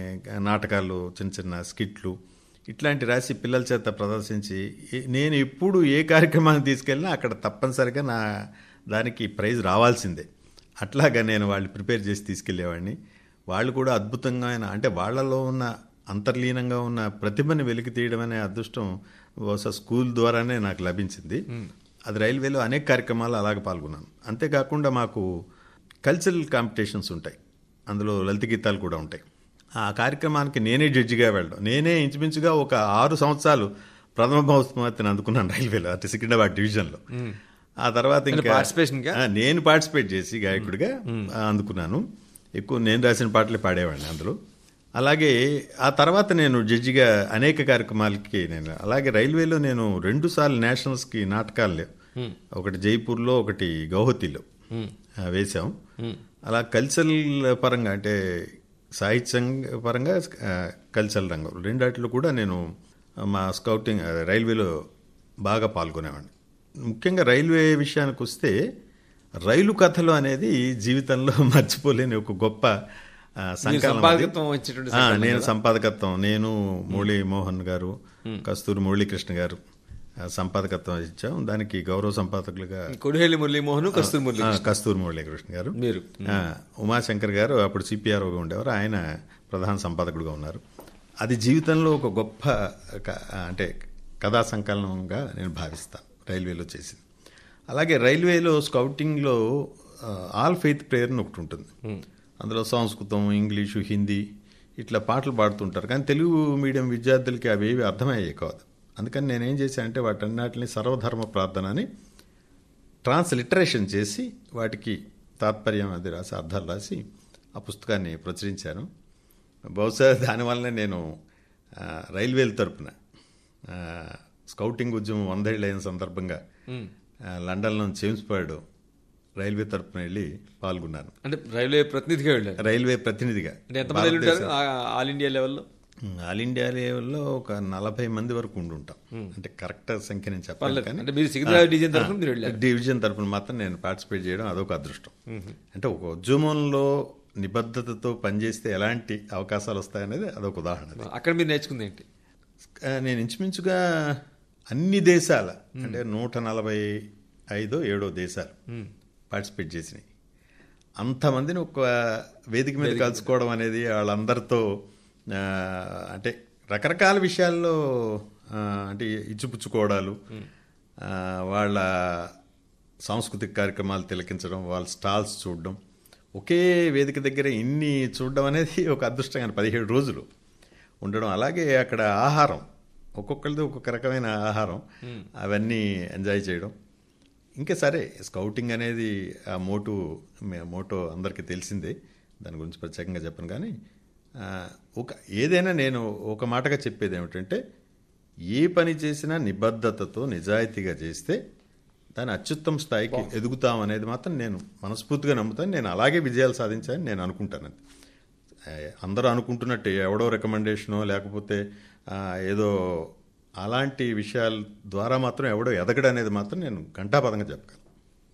నాటకాలు చిన్న చిన్న స్కిట్లు ఇట్లాంటి రాసి పిల్లల చేత ప్రదర్శించి ఏ- నేను ఎప్పుడు ఏ కార్యక్రమాన్ని తీసుకెళ్ళినా అక్కడ తప్పనిసరిగా నా దానికి ప్రైజ్ రావాల్సిందే అట్లాగా నేను వాళ్ళు ప్రిపేర్ చేసి తీసుకెళ్లేవాడిని వాళ్ళు కూడా అద్భుతంగా అయిన అంటే వాళ్ళలో ఉన్న అంతర్లీనంగా ఉన్న ప్రతిభని వెలికి తీయడం అనే అదృష్టం బహుశా స్కూల్ ద్వారానే నాకు లభించింది అది రైల్వేలో అనేక కార్యక్రమాలు అలాగే పాల్గొన్నాను అంతేకాకుండా మాకు కల్చరల్ కాంపిటీషన్స్ ఉంటాయి అందులో లలిత గీతాలు కూడా ఉంటాయి ఆ కార్యక్రమానికి నేనే జడ్జిగా వెళ్ళడం నేనే ఇంచుమించుగా ఒక ఆరు సంవత్సరాలు ప్రథమ బహుమతిని అందుకున్నాను రైల్వేలో అంటే సికింద్రాబాద్ డివిజన్లో ఆ తర్వాత అంటే ఇంకా participation గా? ఆ, నేను పార్టిసిపేట్ చేసి గాయకుడిగా ఆ, అందుకున్నాను ఎక్కువ నేను రాసిన పాటలే పాడేవాడిని అందులో అలాగే ఆ తర్వాత నేను జడ్జిగా అనేక కార్యక్రమాలకి నేను అలాగే రైల్వేలో నేను రెండు సార్లు నేషనల్స్కి నాటకాలు ఒకటి జైపూర్లో ఒకటి గౌహతిలో ఆ, వేశాం అలా కల్చరల్ పరంగా అంటే సాహిత్యం పరంగా ఆ, కల్చరల్ రంగం రెండాటిలో కూడా నేను మా స్కౌటింగ్ ఆ, రైల్వేలో బాగా పాల్గొనేవాడిని ముఖ్యంగా రైల్వే విషయానికి వస్తే రైలు కథలు అనేది జీవితంలో మర్చిపోలేని ఒక గొప్ప ఆ, సంకలనం అది. సంపాదకత్వం వచ్చేటువంటి ఆ, నేను సంపాదకత్వం నేను మురళీ మోహన్ గారు కస్తూరి మురళీకృష్ణ గారు ఆ, సంపాదకత్వం ఇచ్చాం దానికి గౌరవ సంపాదకులుగా కొడిహెల్లి మురళీమోహన్ కస్తూరి మురళీ ఆ, కస్తూరి మురళీకృష్ణ గారు మీరు ఆ, ఉమాశంకర్ గారు అప్పుడు సిపిఆర్ఓగా ఉండేవారు ఆయన ప్రధాన సంపాదకుడుగా ఉన్నారు అది జీవితంలో ఒక గొప్ప క- అంటే కథా సంకలనంగా నేను భావిస్తాను రైల్వేలో చేసింది అలాగే రైల్వేలో స్కౌటింగ్లో ఆల్ ఫెయిత్ ప్రేయర్ అని ఒకటి ఉంటుంది అందులో సంస్కృతం ఇంగ్లీషు హిందీ ఇట్లా పాటలు పాడుతుంటారు కానీ తెలుగు మీడియం విద్యార్థులకి అవి ఏవి అర్థమయ్యాయి కాదు అందుకని నేనేం చేశానంటే వాటన్నిటిని సర్వధర్మ ప్రార్థన అని ట్రాన్స్లిటరేషన్ చేసి వాటికి తాత్పర్యం అది రాసి అర్థాలు రాసి ఆ పుస్తకాన్ని ప్రచురించాను బహుశా దానివల్లనే నేను ఆ, రైల్వేల తరపున ఆ, స్కౌటింగ్ ఉద్యమం వందేళ్ళు అయిన సందర్భంగా ఆ, లండన్లో చేమ్స్బర్డ్ రైల్వే తరపున వెళ్ళి పాల్గొన్నాను అంటే రైల్వే ప్రతినిధిగా వెళ్ళారు రైల్వే ప్రతినిధిగా అంటే ఎంతమంది వెళ్ళి ఉంటారు భారతదేశ- ఆ- ఆల్ ఇండియా లెవెల్లో ఆల్ ఇండియా లెవెల్లో ఒక నలభై మంది వరకు ఉండి ఉంటాం అంటే కరెక్ట్ సంఖ్య నేను చెప్పాలి పర్లేదు. కానీ అంటే మీరు సికింద్రాబాద్ డివిజన్ తరఫున మీరు వెళ్ళారు. డివిజన్ తరఫున మాత్రం నేను పార్టిసిపేట్ చేయడం అదొక అదృష్టం అంటే ఒక ఉద్యమంలో నిబద్ధతతో పనిచేస్తే ఎలాంటి అవకాశాలు వస్తాయనేది అదొక ఉదాహరణ అక్కడ మీరు నేర్చుకుంది ఏంటి ఆ, నేను ఇంచుమించుగా అన్ని దేశాల అంటే నూట నలభై ఐదో ఏడో దేశాలు పార్టిసిపేట్ చేసినాయి అంతమందిని ఒక వేదిక మీద కలుసుకోవడం అనేది వాళ్ళందరితో ఆ, అంటే రకరకాల విషయాల్లో ఆ, అంటే ఇచ్చిపుచ్చుకోవడాలు ఆ, వాళ్ళ సాంస్కృతిక కార్యక్రమాలు తిలకించడం వాళ్ళ స్టాల్స్ చూడడం ఒకే వేదిక దగ్గర ఇన్ని చూడడం అనేది ఒక అదృష్టంగా పదిహేడు రోజులు ఉండడం అలాగే అక్కడ ఆహారం ఒక్కొక్కరిది ఒక్కొక్క రకమైన ఆహారం అవన్నీ ఎంజాయ్ చేయడం ఇంకా సరే స్కౌటింగ్ అనేది ఆ మోటు మే- మోటో అందరికీ తెలిసిందే దాని గురించి ప్రత్యేకంగా చెప్పను కానీ ఆ, ఒక ఏదైనా నేను ఒక మాటగా చెప్పేది ఏమిటంటే ఏ పని చేసినా నిబద్ధతతో నిజాయితీగా చేస్తే దాని అత్యుత్తమ స్థాయికి ఎదుగుతాం అనేది మాత్రం నేను మనస్ఫూర్తిగా నమ్ముతాను నేను అలాగే విజయాలు సాధించాలని నేను అనుకుంటాను అది. ఆ, అందరూ అనుకుంటున్నట్టు ఎవడో రికమెండేషనో లేకపోతే ఆ, ఏదో అలాంటి విషయాల ద్వారా మాత్రం ఎవడో ఎదగడం అనేది మాత్రం నేను ఘంటాపదంగా చెప్పగలను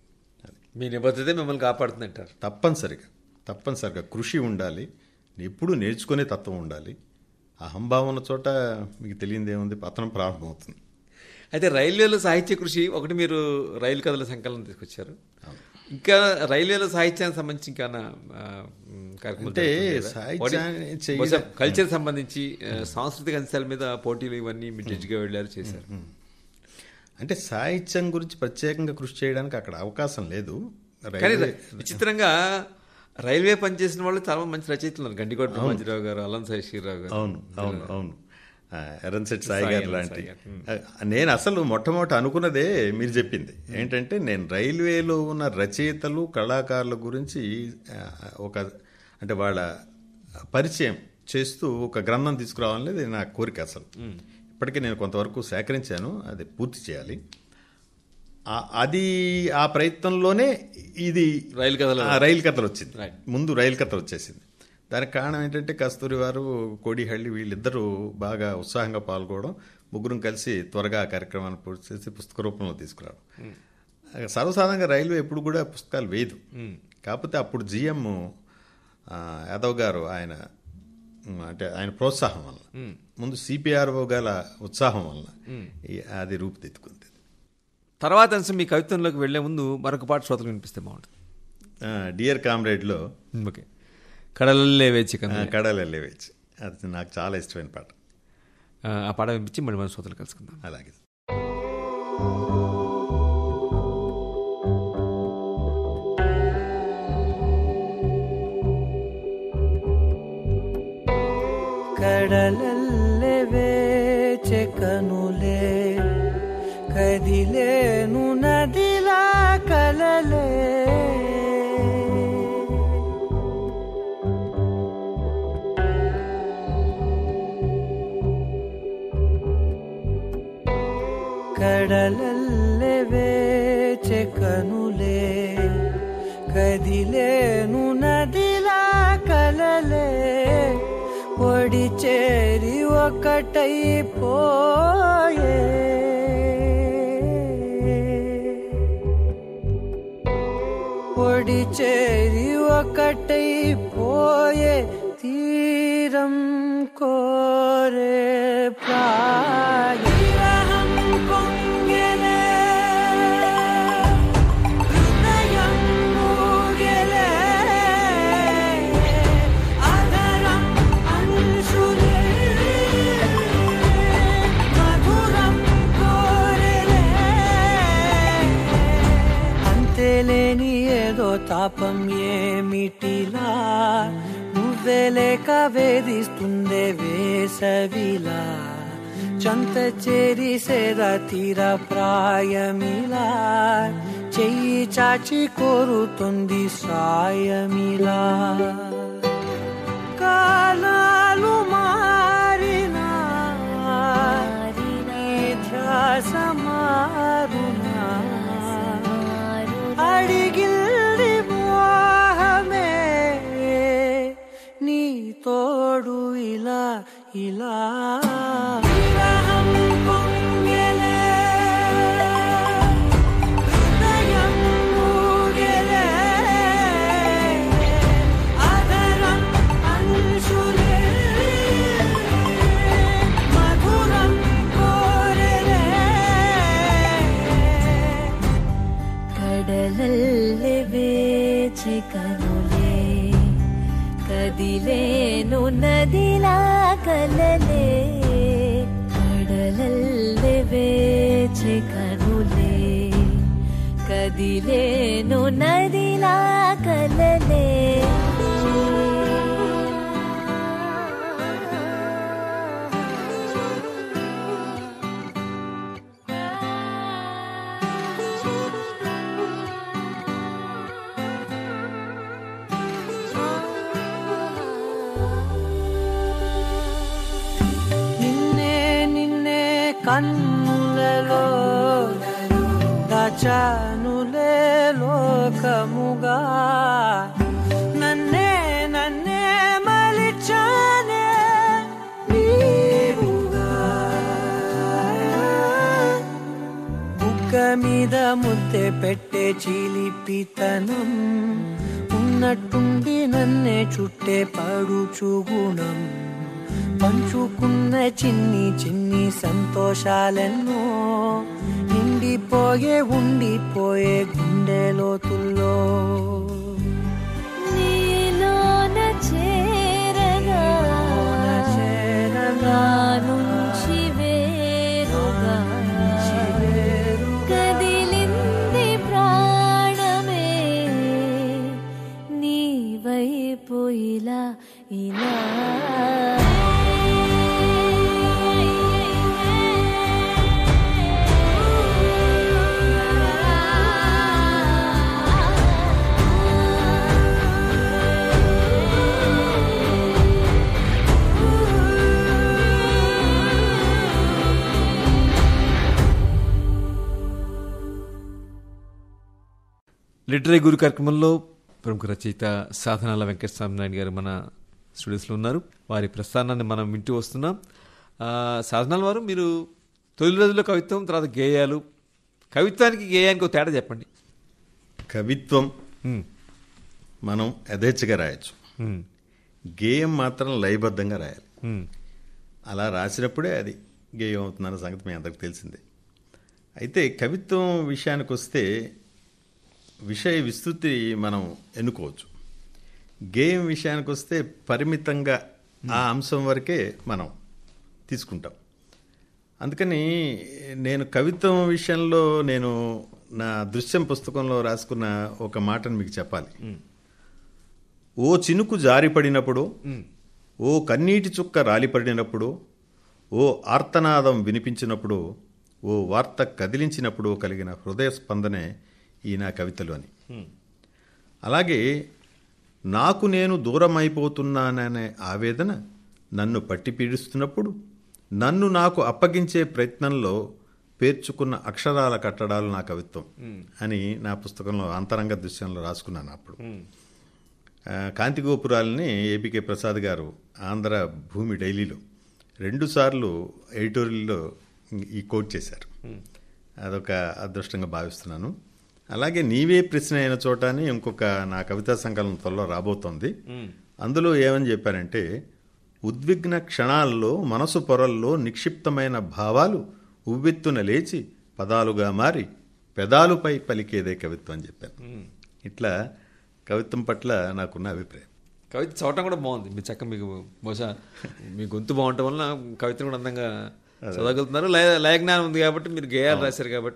మీ నిబద్ధతే మిమ్మల్ని కాపాడుతుంది అంటారు తప్పనిసరిగా తప్పనిసరిగా కృషి ఉండాలి ఎప్పుడూ నేర్చుకునే తత్వం ఉండాలి అహంభావం ఉన్న చోట మీకు తెలియంది ఏముంది పతనం ప్రారంభమవుతుంది అయితే రైల్వేలో సాహిత్య కృషి ఒకటి మీరు రైలు కథల సంకలనం తీసుకొచ్చారు ఇంకా రైల్వేలో సాహిత్యానికి సంబంధించి ఇంకా కార్యక్రమాలు అంటే జరుగుతుంటాయా? సాహిత్యాన్ని ఒకటి చేయడం- బహుశా కల్చర్ సంబంధించి ఆ, సాంస్కృతిక అంశాల మీద పోటీలు ఇవన్నీ మీరు జడ్జిగా వెళ్ళారు చేశారు అంటే సాహిత్యం గురించి ప్రత్యేకంగా కృషి చేయడానికి అక్కడ అవకాశం లేదు కానీ రైల్వే- విచిత్రంగా రైల్వే పనిచేసిన వాళ్ళు చాలా మంది మంచి రచయితలు ఉన్నారు గండికోట బ్రహ్మాజీరావు గారు అల్లం సాయిశ్రీరావు గారు అవును అవును అవును ఆ, ఎర్రన్సెట్ సాయి సాయి గారు ఎర్రన్ లాంటి సాయి గారు. ఆ, నేను అసలు మొట్టమొదటి అనుకున్నదే మీరు చెప్పింది ఏంటంటే నేను రైల్వేలో ఉన్న రచయితలు కళాకారుల గురించి ఆ, ఒక అంటే వాళ్ళ పరిచయం చేస్తూ ఒక గ్రంథం తీసుకురావాలనేది నా కోరిక అసలు ఇప్పటికీ నేను కొంతవరకు సేకరించాను అది పూర్తి చేయాలి ఆ- అది ఆ ప్రయత్నంలోనే ఇది రైలు కథలు. ఆ, రైలు కథలు వచ్చింది Right. ముందు రైలు కథలు వచ్చేసింది దానికి కారణం ఏంటంటే కస్తూరి వారు కోడిహళ్ళి వీళ్ళిద్దరూ బాగా ఉత్సాహంగా పాల్గొనడం ముగ్గురం కలిసి త్వరగా ఆ కార్యక్రమాన్ని పూర్తి చేసి పుస్తక రూపంలో తీసుకురావడం సర్వసాధారణంగా రైల్వే ఎప్పుడు కూడా పుస్తకాలు వేయదు కాకపోతే అప్పుడు జిఎం యాదవ్ గారు ఆయన ఉమ్, అంటే ఆయన ప్రోత్సాహం వలన ముందు సిపిఆర్ఓ గల ఉత్సాహం వలన ఈ- అది రూపుదిద్దుకుంది తర్వాత అంశం మీ కవిత్వంలోకి వెళ్లే ముందు మరొక పాట శ్రోతలు వినిపిస్తే బాగుంటుంది డియర్ కామ్రేడ్లో ఓకే కడలల్లే వేచి ఆ, కన్నా కడలెళ్ళే వేచి అది నాకు చాలా ఇష్టమైన పాట ఆ పాట వినిపించి మళ్ళీ మన శ్రోతలు కలుసుకుందాం అలాగే ಕಡಲಲ್ಲೇ ವೇಚೆ ಕನುಲೆ ಕದಿಲೇನು ನದಿಲ ಕಲಲೆ కడలల్లే వేచే కనులే కదిలేను నదిలా కలలే ఒడి చేరి ఒకటైపోయే ఒడి చేరి ఒకటైపోయే తీరం కోరే ప్రాయం పొంగెలే హృదయం మూగెలే అదరం అంశులే మధురం కోరెలే అంతేలేని ఏదో తాప పాపం ఏమిటిలా నువ్వే లేక వేధిస్తుందే వేసవిలా చంత చేరి సేద తీర ప్రాయమిలా చెయ్యి చాచి కోరుతుంది సాయమిలా కాలాలు మారినా నీ ధ్యాస మారునా అడిగిల్ది మోహమే నీ తోడు ఇలా ఇలా విరహం పొంగెలే, హృదయం ఊగెలే, అదరం అంశులే, మధురం కోరెలే ಕಡಲಲ್ಲಿ ಬೇಚೆ ಕನುಲೆ ಕದಿಲೇನು ನದಿಲ ಕಲಲೆ ಕಡಲಲ್ಲಿ ಬೇಚೆ ಕನುಲೆ ಕದಿಲೇನು ನದಿಲ ಕಲಲೆ నిన్నే నిన్నే కన్నులలో దాచానులే లోకముగా నన్నే నన్నే మలిచానే నీవుగా బుక్క మీద ముద్దె పెట్టే చిలిపితనం ఉన్నట్టుండి నన్నే చుట్టే పడుచు గుణం పంచుకున్న చిన్ని చిన్ని సంతోషాలెన్నో నిండిపోయే ఉండిపోయే గుండె లోతుల్లో నీలోన చేరగా చేరగా నుంచి వేరుగా కదిలింది ప్రాణమే నీ వైపు ఇలా ఇలా లిటరీ గురు కార్యక్రమంలో ప్రముఖ రచయిత సాధనాల వెంకటస్వామి నాయుడు గారు మన స్టూడియోస్లో ఉన్నారు వారి ప్రస్థానాన్ని మనం వింటూ వస్తున్నాం ఆ, సాధనాల వారు మీరు తొలి రోజుల్లో కవిత్వం తర్వాత గేయాలు కవిత్వానికి గేయానికి ఒక తేడా చెప్పండి కవిత్వం ఉమ్, మనం యథేచ్ఛగా రాయొచ్చు ఉమ్, గేయం మాత్రం లయబద్ధంగా రాయాలి ఉమ్, అలా రాసినప్పుడే అది గేయం అవుతుందన్న సంగతి మీ అందరికి తెలిసిందే అయితే కవిత్వం విషయానికి వస్తే విషయ విస్తృతి మనం ఎన్నుకోవచ్చు గేయం విషయానికి వస్తే పరిమితంగా ఆ అంశం వరకే మనం తీసుకుంటాం అందుకని నేను కవిత్వం విషయంలో నేను నా దృశ్యం పుస్తకంలో రాసుకున్న ఒక మాటను మీకు చెప్పాలి ఓ చినుకు జారిపడినప్పుడు ఓ కన్నీటి చుక్క రాలిపడినప్పుడు ఓ ఆర్తనాదం వినిపించినప్పుడు ఓ వార్త కదిలించినప్పుడు కలిగిన హృదయ స్పందనే ఈ నా కవితలు అని అలాగే నాకు నేను దూరం అయిపోతున్నాననే ఆవేదన నన్ను పట్టి పీడిస్తున్నప్పుడు నన్ను నాకు అప్పగించే ప్రయత్నంలో పేర్చుకున్న అక్షరాల కట్టడాలు నా కవిత్వం అని నా పుస్తకంలో అంతరంగ దృశ్యంలో రాసుకున్నాను అప్పుడు ఆ, కాంతి గోపురాలని ఏపీకే ప్రసాద్ గారు ఆంధ్ర భూమి డైలీలో రెండుసార్లు ఎడిటోరియల్లో ఈ కోట్ చేశారు అదొక అదృష్టంగా భావిస్తున్నాను అలాగే నీవే ప్రశ్న అయిన చోట అని ఇంకొక నా కవితా సంకలనం త్వరలో రాబోతోంది అందులో ఏమని చెప్పారంటే ఉద్విగ్న క్షణాల్లో మనసు పొరల్లో నిక్షిప్తమైన భావాలు ఉవ్వెత్తున లేచి పదాలుగా మారి పెదాలుపై పలికేదే కవిత్వం అని చెప్పాను ఇట్లా కవిత్వం పట్ల నాకున్న అభిప్రాయం కవిత చదవటం కూడా బాగుంది మీ చక్క మీకు బహుశా మీ గొంతు బాగుండటం వల్ల కవితను కూడా అందంగా చదవగలుగుతున్నారు లయ లయజ్ఞానం ఉంది కాబట్టి మీరు గేయాలు రాశారు కాబట్టి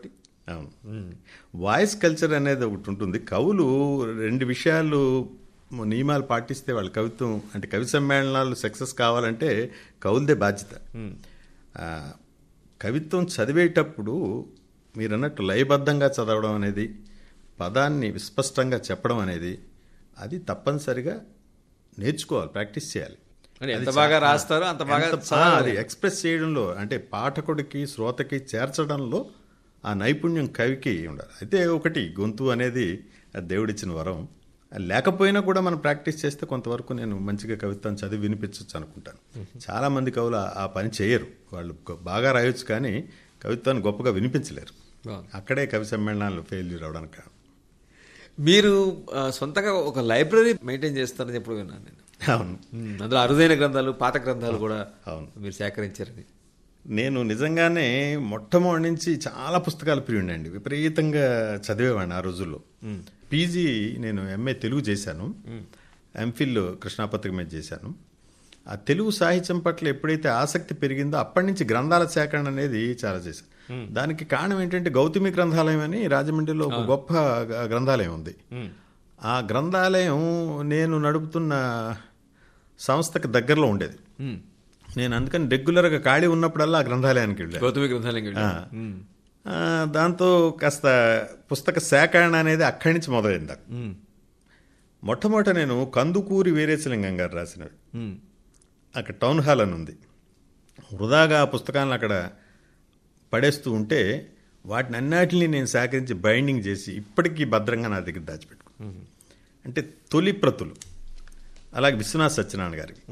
అవును వాయిస్ కల్చర్ అనేది ఒకటి ఉంటుంది కవులు రెండు విషయాలు నియమాలు పాటిస్తే వాళ్ళ కవిత్వం అంటే కవి సమ్మేళనాలు సక్సెస్ కావాలంటే కవులదే బాధ్యత ఆ, కవిత్వం చదివేటప్పుడు మీరు అన్నట్టు లయబద్ధంగా చదవడం అనేది పదాన్ని విస్పష్టంగా చెప్పడం అనేది అది తప్పనిసరిగా నేర్చుకోవాలి ప్రాక్టీస్ చేయాలి అంటే ఎంత అది బాగా చా- రాస్తారో అంత బాగా ఎంత- ఆ, చదవాలి. అది ఎక్స్ప్రెస్ చేయడంలో అంటే పాఠకుడికి శ్రోతకి చేర్చడంలో ఆ నైపుణ్యం కవికి ఉండాలి అయితే ఒకటి గొంతు అనేది అది దేవుడిచ్చిన వరం అది లేకపోయినా కూడా మనం ప్రాక్టీస్ చేస్తే కొంతవరకు నేను మంచిగా కవిత్వం చదివి వినిపించవచ్చు అనుకుంటాను చాలా మంది కవులు ఆ- ఆ పని చేయరు వాళ్ళు గొ- బాగా రాయొచ్చు కానీ కవిత్వాన్ని గొప్పగా వినిపించలేరు బాగుంది. అక్కడే కవి సమ్మేళనాలు ఫెయిల్యూర్ అవడానికి కారణం మీరు ఆ, సొంతంగా ఒక లైబ్రరీ మెయింటైన్ చేస్తారని ఎప్పుడు విన్నాను నేను అవును ఉమ్, అందులో అరుదైన గ్రంథాలు పాత గ్రంథాలు కూడా అవును. మీరు సేకరించారని నేను నిజంగానే మొట్టమొదటి నుంచి చాలా పుస్తకాలు ప్రియుండండి విపరీతంగా చదివేవాడిని ఆ రోజుల్లో పీజీ నేను ఎంఏ తెలుగు చేశాను ఎంఫిల్ కృష్ణాపత్రిక మీద చేశాను ఆ తెలుగు సాహిత్యం పట్ల ఎప్పుడైతే ఆసక్తి పెరిగిందో అప్పటి నుంచి గ్రంథాల సేకరణ అనేది చాలా చేశాను దానికి కారణం ఏంటంటే గౌతమి గ్రంథాలయం అని రాజమండ్రిలో ఒక గొప్ప గ- గ్రంథాలయం ఉంది ఆ గ్రంథాలయం నేను నడుపుతున్న సంస్థకి దగ్గరలో ఉండేది ఉమ్. నేను అందుకని రెగ్యులర్గా ఖాళీ ఉన్నప్పుడల్లా ఆ గ్రంథాలయానికి వెళ్ళాను గౌతమి గ్రంథాలయం ఆ. ఆ, దాంతో కాస్త పుస్తక సేకరణ అనేది అక్కడి నుంచి మొదలైంది నాకు. మొట్టమొదట నేను కందుకూరి వీరేశలింగం గారు రాసినవి అక్కడ టౌన్ హాల్ అని ఉంది వృధాగా ఆ పుస్తకాలను అక్కడ పడేస్తూ ఉంటే వాటిని అన్నిటిని నేను సేకరించి బైండింగ్ చేసి ఇప్పటికీ భద్రంగా నా దగ్గర దాచిపెట్టుకున్నాను అంటే తొలి ప్రతులు అలాగే విశ్వనాథ్ సత్యనారాయణ గారికి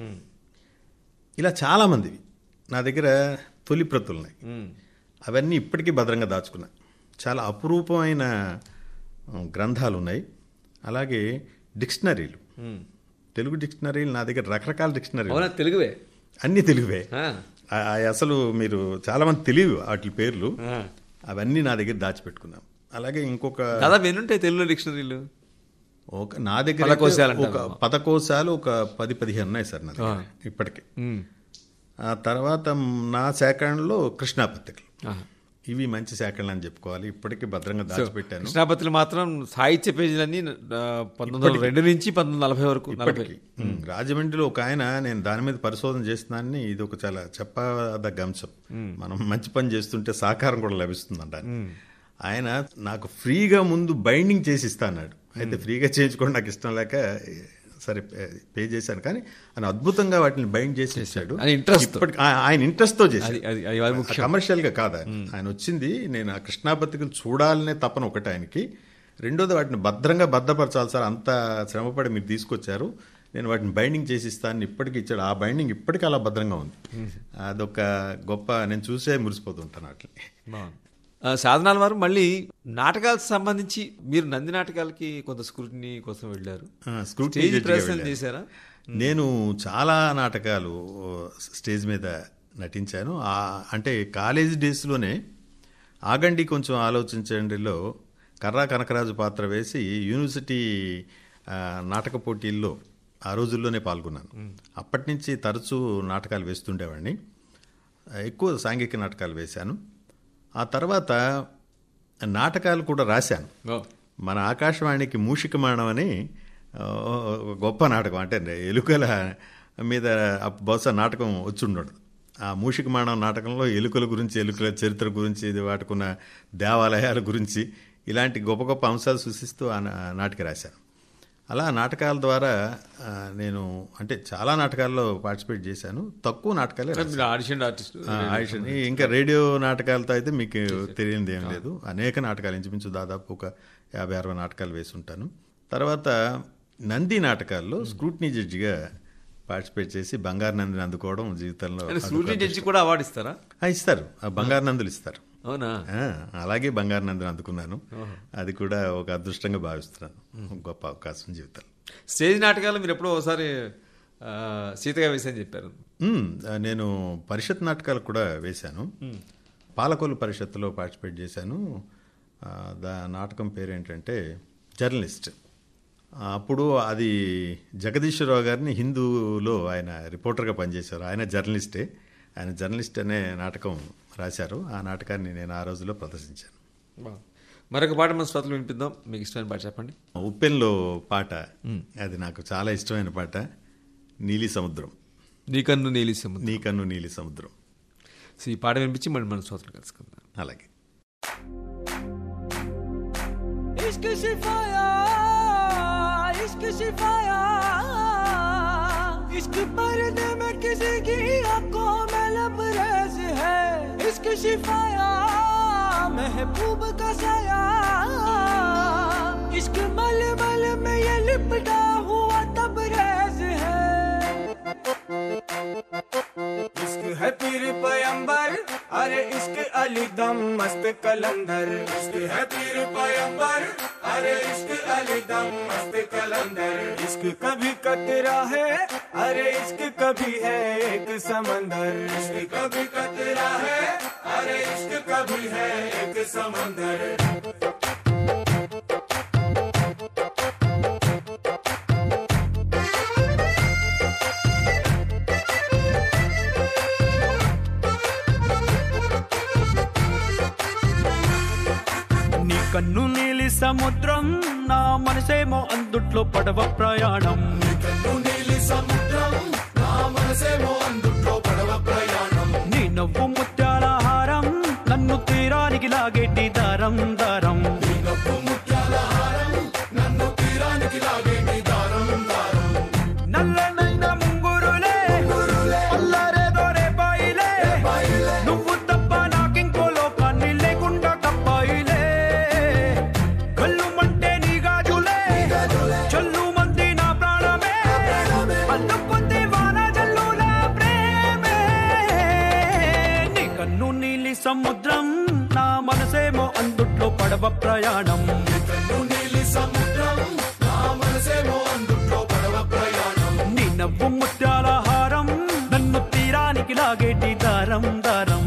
ఇలా చాలామందివి నా దగ్గర తొలి ప్రతులు ఉన్నాయి అవన్నీ ఇప్పటికీ భద్రంగా దాచుకున్నా చాలా అపురూపమైన ఆ, గ్రంథాలు ఉన్నాయి అలాగే డిక్షనరీలు తెలుగు డిక్షనరీలు నా దగ్గర రకరకాల డిక్షనరీలు అవునా తెలుగువే అన్నీ తెలుగువే ఆ. ఆ- ఆ అసలు మీరు చాలా మంది తెలియదు వాటి పేర్లు ఆ. అవన్నీ నా దగ్గర దాచిపెట్టుకున్నాం అలాగే ఇంకొక దాదాపు ఎన్ని ఉంటాయి తెలుగులో డిక్షనరీలు ఒక నా దగ్గర పదకోశాలు అయితే ఒక అంటారు. పదకోశాలు ఒక పది పదిహేను ఉన్నాయి సార్ నా దగ్గర ఇప్పటికి ఉమ్. ఆ తర్వాత నా సేకరణలో కృష్ణా పత్రికలు ఆహా. ఇవి మంచి సేకరణలు అని చెప్పుకోవాలి ఇప్పటికీ భద్రంగా దాచిపెట్టాను కృష్ణాపత్రులు మాత్రం సాహిత్య పేజీలన్నీ ఆ, పంతొమ్మిది వందల రెండు నుంచి పంతొమ్మిది నలభై వరకు నలభై ఇప్పటికీ ఉమ్, రాజమండ్రిలో ఒక ఆయన నేను దాని మీద పరిశోధన చేస్తున్నానని ఇది ఒక చాలా చెప్పదగ్గ అంశం మనం మంచి పని చేస్తుంటే సహకారం కూడా లభిస్తుందంట ఆయన నాకు ఫ్రీగా ముందు బైండింగ్ చేసి ఇస్తా అన్నాడు అయితే ఫ్రీగా చేయించుకోవడం నాకు ఇష్టం లేక సరే పే చేశాను కానీ ఆయన అద్భుతంగా వాటిని బైండ్ చేసి ఇచ్చాడు ఆయన interest తో. ఇప్పటికి ఆ- ఆయన ఇంట్రెస్ట్ తో చేశాడు అది- అది- అది అది ముఖ్యం. కమర్షియల్ గా కాదు ఆయన. ఆయన వచ్చింది నేను ఆ కృష్ణాపత్రికలు చూడాలనే తపన ఒకటి ఆయనకి రెండోది వాటిని భద్రంగా భద్రపరచాలి సార్ అంత శ్రమపడి మీరు తీసుకొచ్చారు నేను వాటిని బైండింగ్ చేసి ఇస్తాను ఇప్పటికి ఇచ్చాడు ఆ బైండింగ్ ఇప్పటికీ అలా భద్రంగా ఉంది అదొక గొప్ప నేను చూసే మురిసిపోతుంటాను వాటిని బాగుంది. ఆ, సాధనాల వారు మళ్ళీ నాటకాలకు సంబంధించి మీరు నంది నాటకాలకి కొంత స్క్రూటినీ కోసం వెళ్ళారు ఆ, స్క్రూటినీ స్టేజ్ జడ్జిగా ప్రదర్శన వెళ్ళాను. చేశారా నేను చాలా నాటకాలు స్టేజ్ మీద నటించాను ఆ, అంటే కాలేజ్ డేస్లోనే ఆగండి కొంచెం ఆలోచించండిలో కర్రా కనకరాజు పాత్ర వేసి యూనివర్సిటీ ఆ, నాటక పోటీల్లో ఆ రోజుల్లోనే పాల్గొన్నాను అప్పటి నుంచి తరచూ నాటకాలు వేస్తుండేవాడిని ఎక్కువ సాంఘిక నాటకాలు వేశాను ఆ తర్వాత నాటకాలు కూడా రాశాను ఓ. మన ఆకాశవాణికి మూషికమాణం అని ఆ, ఒక గొప్ప నాటకం అంటే ఎలుకల మీద అప్ బహుశా నాటకం వచ్చి ఉండడు ఆ మూషికమాణం నాటకంలో ఎలుకల గురించి ఎలుకల చరిత్ర గురించి ఇది వాటికున్న దేవాలయాల గురించి ఇలాంటి గొప్ప గొప్ప అంశాలు సూచిస్తూ ఆ నా- నాటిక రాశాను అలా నాటకాల ద్వారా ఆ, నేను అంటే చాలా నాటకాల్లో పార్టిసిపేట్ చేశాను తక్కువ నాటకాలే రాశాను. మీరు ఆడిషన్ ఆర్టిస్ట్ ఆ, ఆడిషన్ ఇంకా రేడియో నాటకాలతో అయితే మీకు తెలియనిది ఏం లేదు అనేక నాటకాలు ఇంచుమించు దాదాపు ఒక యాభై అరవై నాటకాలు వేసి ఉంటాను తర్వాత నంది నాటకాల్లో స్క్రూట్నీ జడ్జిగా పార్టిసిపేట్ చేసి బంగారు నందిని అందుకోవడం జీవితంలో అదొక స్క్రూటినీ జడ్జి కూడా అవార్డు ఇస్తారా ఆ, ఇస్తారు ఆ బంగారు నందులు ఇస్తారు అవునా ఆ, అలాగే బంగారు నందిని అందుకున్నాను అది కూడా ఒక అదృష్టంగా భావిస్తున్నాను గొప్ప అవకాశం జీవితంలో స్టేజ్ నాటకాలు మీరు ఎప్పుడో ఒకసారి ఆ, సీతగా వేసని చెప్పారు మ్మ్. ఆ, నేను పరిషత్ నాటకాలు కూడా వేశాను పాలకొల్లు పరిషత్తులో పార్టిసిపేట్ చేశాను ఆ, దా నాటకం పేరు ఏంటంటే జర్నలిస్ట్ ఆ, అప్పుడు అది జగదీశ్వరరావు గారిని హిందూలో ఆయన రిపోర్టర్గా పనిచేశారు ఆయన జర్నలిస్టే ఆయన జర్నలిస్ట్ అనే నాటకం రాశారు ఆ నాటకాన్ని నేను ఆ రోజుల్లో ప్రదర్శించాను బాగుంది. మరొక పాట మన శ్రోతలు వినిపిద్దాం మీకు ఇష్టమైన పాట చెప్పండి ఉప్పెన్లో పాట అది నాకు చాలా ఇష్టమైన పాట నీలి సముద్రం నీకన్ను నీలి సముద్రం నీ కన్ను నీలి సముద్రం సో ఈ పాట వినిపించి మళ్ళీ మన శ్రోతలు కలుసుకుందాం అలాగే इश्क शिफाया इश्क शिफाया इश्क पर्दे में किसी की आंखों में लबरेज है इश्क शिफाया महबूब का साया इश्क मल मल में ये लिपटा हुआ तबरेज है इश्क है पीर पैंबर अरे इश्क अली दम मस्त कलंदर इश्क है पीर पैंबर अरे इश्क अली दम मस्त कलंदर इश्क कभी कतरा है अरे इश्क कभी है एक समंदर इश्क कभी कतरा है अरे इश्क कभी है एक समंदर నీ కన్ను నీలి సముద్రం నా మనసేమో అందుట్లో పడవ ప్రయాణం నీ నవ్వు ముత్యాల హారం నన్ను తీరానికి లాగేటి దారం దారం నల్లనైన ముంగురులే అల్లరేదో రేపాయిలే నువ్వు తప్ప నాకింకో లోకాన్ని లేకుండా కప్పాయిలే కళ్ళు మంటే నీ గాజులే చల్లు మంది నా ప్రాణమే అందుకుంది వాన జల్లుల ప్రేమే నీ కన్ను నీలి సముద్రం నా మనసేమో అందుట్లో పడవ ప్రయాణం నీ నవ్వు ముత్యాల హారం నన్ను తీరానికి లాగేటి దారం దారం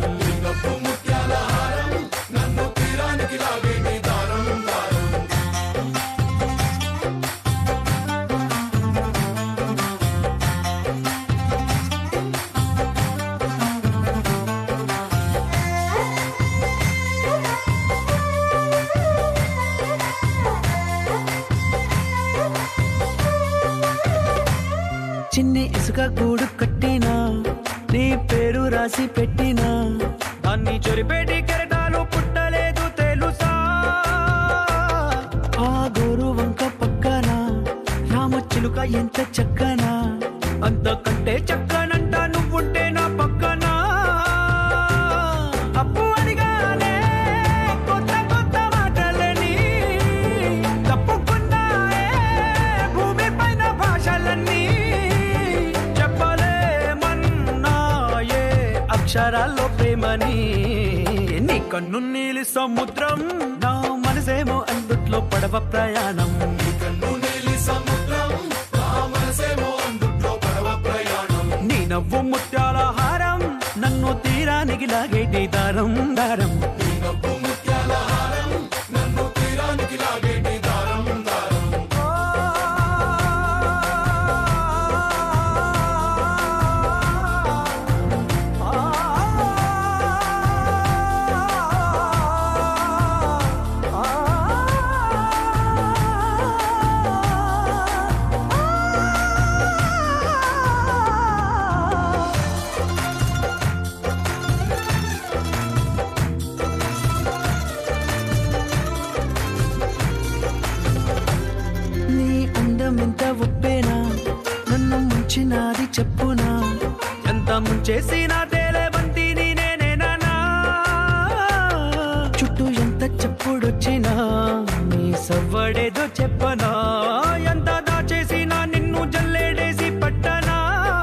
చిన్ని ఇసుక గూడు కట్టినా నీ పేరు రాసి పెట్టినా దాన్ని చొరిపేటి కెరటాలు పుట్టలేదు తెలుసా ఆ గోరు వంక పక్కన రామచిలుక ఎంత చక్కనా అంతకంటే చక్కనంట నువ్వుంటే నా పక్కన అప్పు అడిగానే కొత్త కొత్త మాటలని తప్పుకున్నాయే భూమి పైన భాషలన్నీ చెప్పలేమన్నాయే అక్షరాల్లో ప్రేమని నీ కన్ను నీలి సముద్రం నా మనసేమో అందుట్లో పడవ ప్రయాణం నీ నవ్వు ముత్యాల హారం నన్ను తీరానికి లాగేటి దారం దారం నీ అందం ఎంత ఉప్పేనా నన్ను ముంచినాది చెప్పునా ఎంత ముంచేసినా తేలేవంతి నేనేనా చుట్టూ ఎంత చెప్పుడొచ్చినా నీ సవ్వడేదో చెప్పనా ఎంత దాచేసినా నిన్ను జల్లేడేసి పట్టనా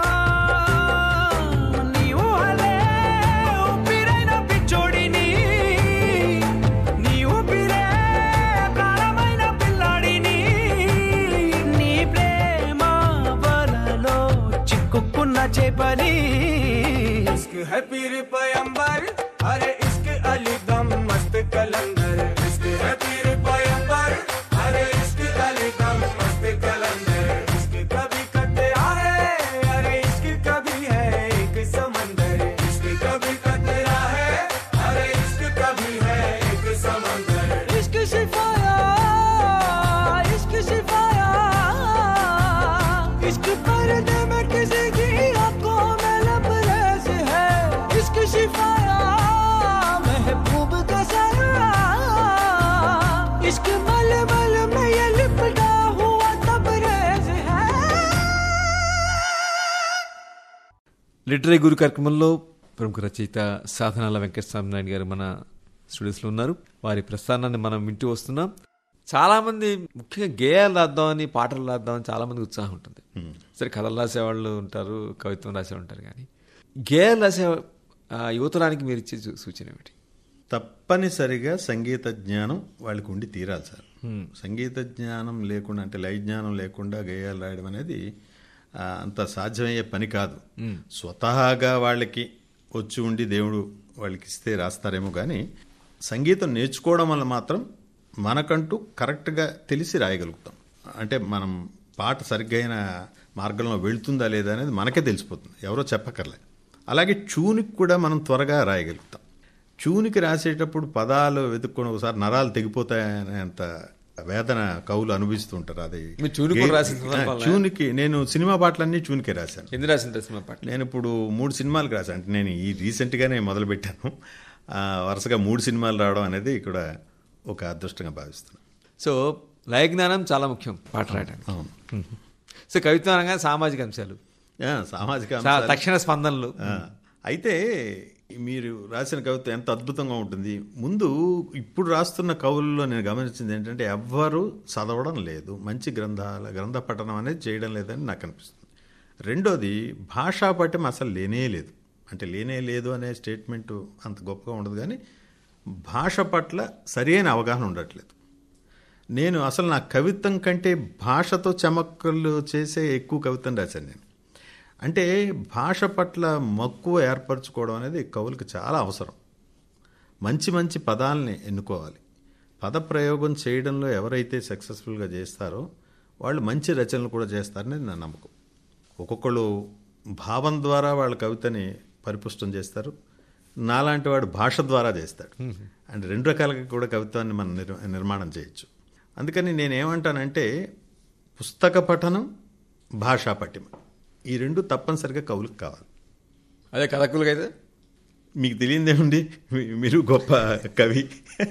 నీ ఊహలే ఊపిరైన పిచ్చోడిని నీ ఊపిరే ప్రాణమైన పిల్లాడిని నీ ప్రేమ వలలో చిక్కుకున్న చేపని इश्क है पीर पैंबर अरे इश्क अली दम मस्त कलंदर इश्क है पीर पैंबर अरे इश्क अली दम मस्त कलंदर इश्क कभी कतरा है अरे इश्क कभी है एक समंदर इश्क कभी कतरा है अरे इश्क कभी है एक समंदर इश्क पर्दे में किसी की आंखों में लबरेज है इश्क शिफाया महबूब का साया इश्क मल मल में ये लिपटा हुआ तबरेज है లిటరీ గురు కార్యక్రమంలో ప్రముఖ రచయిత సాధనాల వెంకటస్వామి నాయుడు గారు మన స్టూడియోస్లో ఉన్నారు వారి ప్రస్థానాన్ని మనం వింటూ వస్తున్నాం చాలా మంది ముఖ్యంగా గేయాలు రాద్దామని పాటలు రాద్దామని చాలా మంది ఉత్సాహం ఉంటుంది సరే కథలు రాసేవాళ్ళు ఉంటారు కవిత్వం రాసేవాళ్ళు ఉంటారు కానీ గేయాలు రాసే ఆ, యువతరానికి మీరు ఇచ్చే సూ- సూచన ఏమిటి తప్పనిసరిగా సంగీత జ్ఞానం వాళ్ళకి ఉండి తీరాలి సార్ సంగీత జ్ఞానం లేకుండా అంటే లయ జ్ఞానం లేకుండా గేయాలు రాయడం అనేది ఆ, అంత సాధ్యమయ్యే పని కాదు స్వతహాగా వాళ్ళకి వచ్చి ఉండి దేవుడు వాళ్ళకి ఇస్తే రాస్తారేమో కానీ సంగీతం నేర్చుకోవడం వల్ల మాత్రం మనకంటూ కరెక్ట్గా తెలిసి రాయగలుగుతాం అంటే మనం పాట సరిగ్గైన మార్గంలో వెళ్తుందా లేదా అనేది మనకే తెలిసిపోతుంది ఎవరో చెప్పకర్లే అలాగే ట్యూన్కి కూడా మనం త్వరగా రాయగలుగుతాం ట్యూన్కి రాసేటప్పుడు పదాలు వెతుక్కొని ఒకసారి నరాలు తెగిపోతాయనేంత వేదన కవులు అనుభవిస్తుంటారు అది మీరు ట్యూన్ కూడా రాసిన సందర్భాలు ఉన్నాయా? ట్యూన్కి నేను సినిమా పాటలన్నీ ట్యూన్కే రాశాను ఎందుకు రాసిన సినిమా పాట నేను ఇప్పుడు మూడు సినిమాలకు రాశాను అంటే నేను ఈ రీసెంట్గానే మొదలు పెట్టాను ఆ, వరుసగా మూడు సినిమాలు రావడం అనేది కూడా ఒక అదృష్టంగా భావిస్తున్నాను సో లయ జ్ఞానం చాలా ముఖ్యం పాట రాయడానికి అవును సో కవిత్వం అనగా సామాజిక అంశాలు ఆ, సామాజిక చా- అంశాలు. తక్షణ స్పందనలు ఆ, అయితే మీరు రాసిన కవిత్వం ఎంత అద్భుతంగా ఉంటుంది ముందు ఇప్పుడు రాస్తున్న కవుల్లో నేను గమనించింది ఏంటంటే ఎవ్వరూ చదవడం లేదు మంచి గ్రంథాల గ్రంథ పఠనం అనేది చేయడం లేదని నాకు అనిపిస్తుంది రెండోది భాషా పఠ్యం అసలు లేనే లేదు అంటే లేనే లేదు అనే స్టేట్మెంట్ అంత గొప్పగా ఉండదు కానీ భాష పట్ల సరైన అవగాహన ఉండట్లేదు నేను అసలు నా కవిత్వం కంటే భాషతో చమక్కులు చేసే ఎక్కువ కవిత్వం రాశాను నేను అంటే భాష పట్ల మక్కువ ఏర్పరచుకోవడం అనేది కవులకు చాలా అవసరం మంచి మంచి పదాలని ఎన్నుకోవాలి పద ప్రయోగం చేయడంలో ఎవరైతే సక్సెస్ఫుల్గా చేస్తారో వాళ్ళు మంచి రచనలు కూడా చేస్తారని నా నమ్మకం ఒక్కొక్కళ్ళు భావం ద్వారా వాళ్ళ కవితని పరిపుష్టం చేస్తారు నాలాంటి వాడు భాష ద్వారా చేస్తాడు అండ్ రెండు రకాలుగా కూడా కవిత్వాన్ని మనం నిర్ నిర్మాణం చేయొచ్చు అందుకని నేనేమంటానంటే పుస్తక పఠనం భాషా పఠిమ ఈ రెండు తప్పనిసరిగా కవులకు కావాలి అదే కథకులుగా అయితే మీకు తెలియదేముంది మీ- మీరు గొప్ప కవి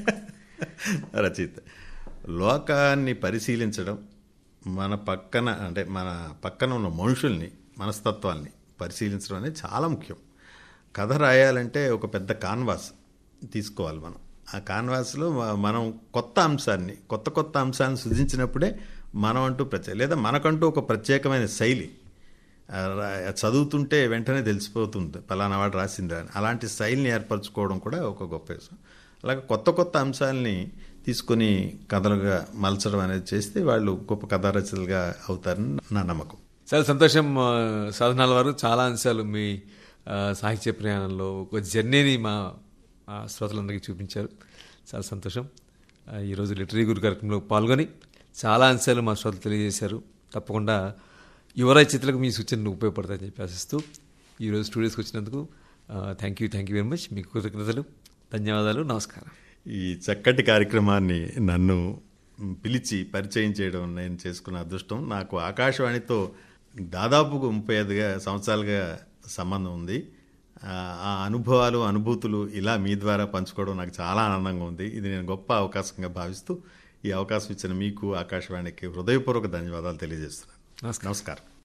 రచయిత లోకాన్ని పరిశీలించడం మన పక్కన అంటే మన పక్కన ఉన్న మనుషుల్ని మనస్తత్వాల్ని పరిశీలించడం అనేది చాలా ముఖ్యం కథ రాయాలంటే ఒక పెద్ద కాన్వాస్ తీసుకోవాలి మనం ఆ కాన్వాస్లో మ- మనం కొత్త అంశాన్ని కొత్త కొత్త అంశాన్ని సృజించినప్పుడే మనం అంటూ ప్రత్యేక లేదా మనకంటూ ఒక ప్రత్యేకమైన శైలి ఆ, రా- చదువుతుంటే వెంటనే తెలిసిపోతుంది పలానా వాడు రాసిందా అని అలాంటి శైలిని ఏర్పరచుకోవడం కూడా ఒక గొప్ప విషయం అలాగే కొత్త కొత్త అంశాలని తీసుకొని కథలుగా మలచడం అనేది చేస్తే వాళ్ళు గొప్ప కథా రచనలుగా అవుతారని నా నమ్మకం చాలా సంతోషం ఆ, సాధనాల వారు చాలా అంశాలు మీ ఆ, సాహిత్య ప్రయాణంలో ఒక జర్నీని మా ఆ, శ్రోతలందరికీ చూపించారు చాలా సంతోషం ఆ, ఈరోజు లిటరీ గురు కార్యక్రమంలో పాల్గొని చాలా అంశాలు మా శ్రోతలు తెలియజేశారు తప్పకుండా యువ రచయితలకు మీ సూచనలు ఉపయోగపడతాయని చెప్పి ఆశిస్తూ ఈరోజు స్టూడియోస్కి వచ్చినందుకు thank you thank you very much మీకు కృతజ్ఞతలు ధన్యవాదాలు నమస్కారం ఈ చక్కటి కార్యక్రమాన్ని నన్ను పిలిచి పరిచయం చేయడం నేను చేసుకున్న అదృష్టం నాకు ఆకాశవాణితో దాదాపు ముప్పై ఐదుగా సంవత్సరాలుగా సంబంధం ఉంది ఆ ఆ అనుభవాలు అనుభూతులు ఇలా మీ ద్వారా పంచుకోవడం నాకు చాలా ఆనందంగా ఉంది ఇది నేను గొప్ప అవకాశంగా భావిస్తూ ఈ అవకాశం ఇచ్చిన మీకు ఆకాశవాణికి హృదయపూర్వక ధన్యవాదాలు తెలియజేస్తున్నాను నమస్కారం. నమస్కారం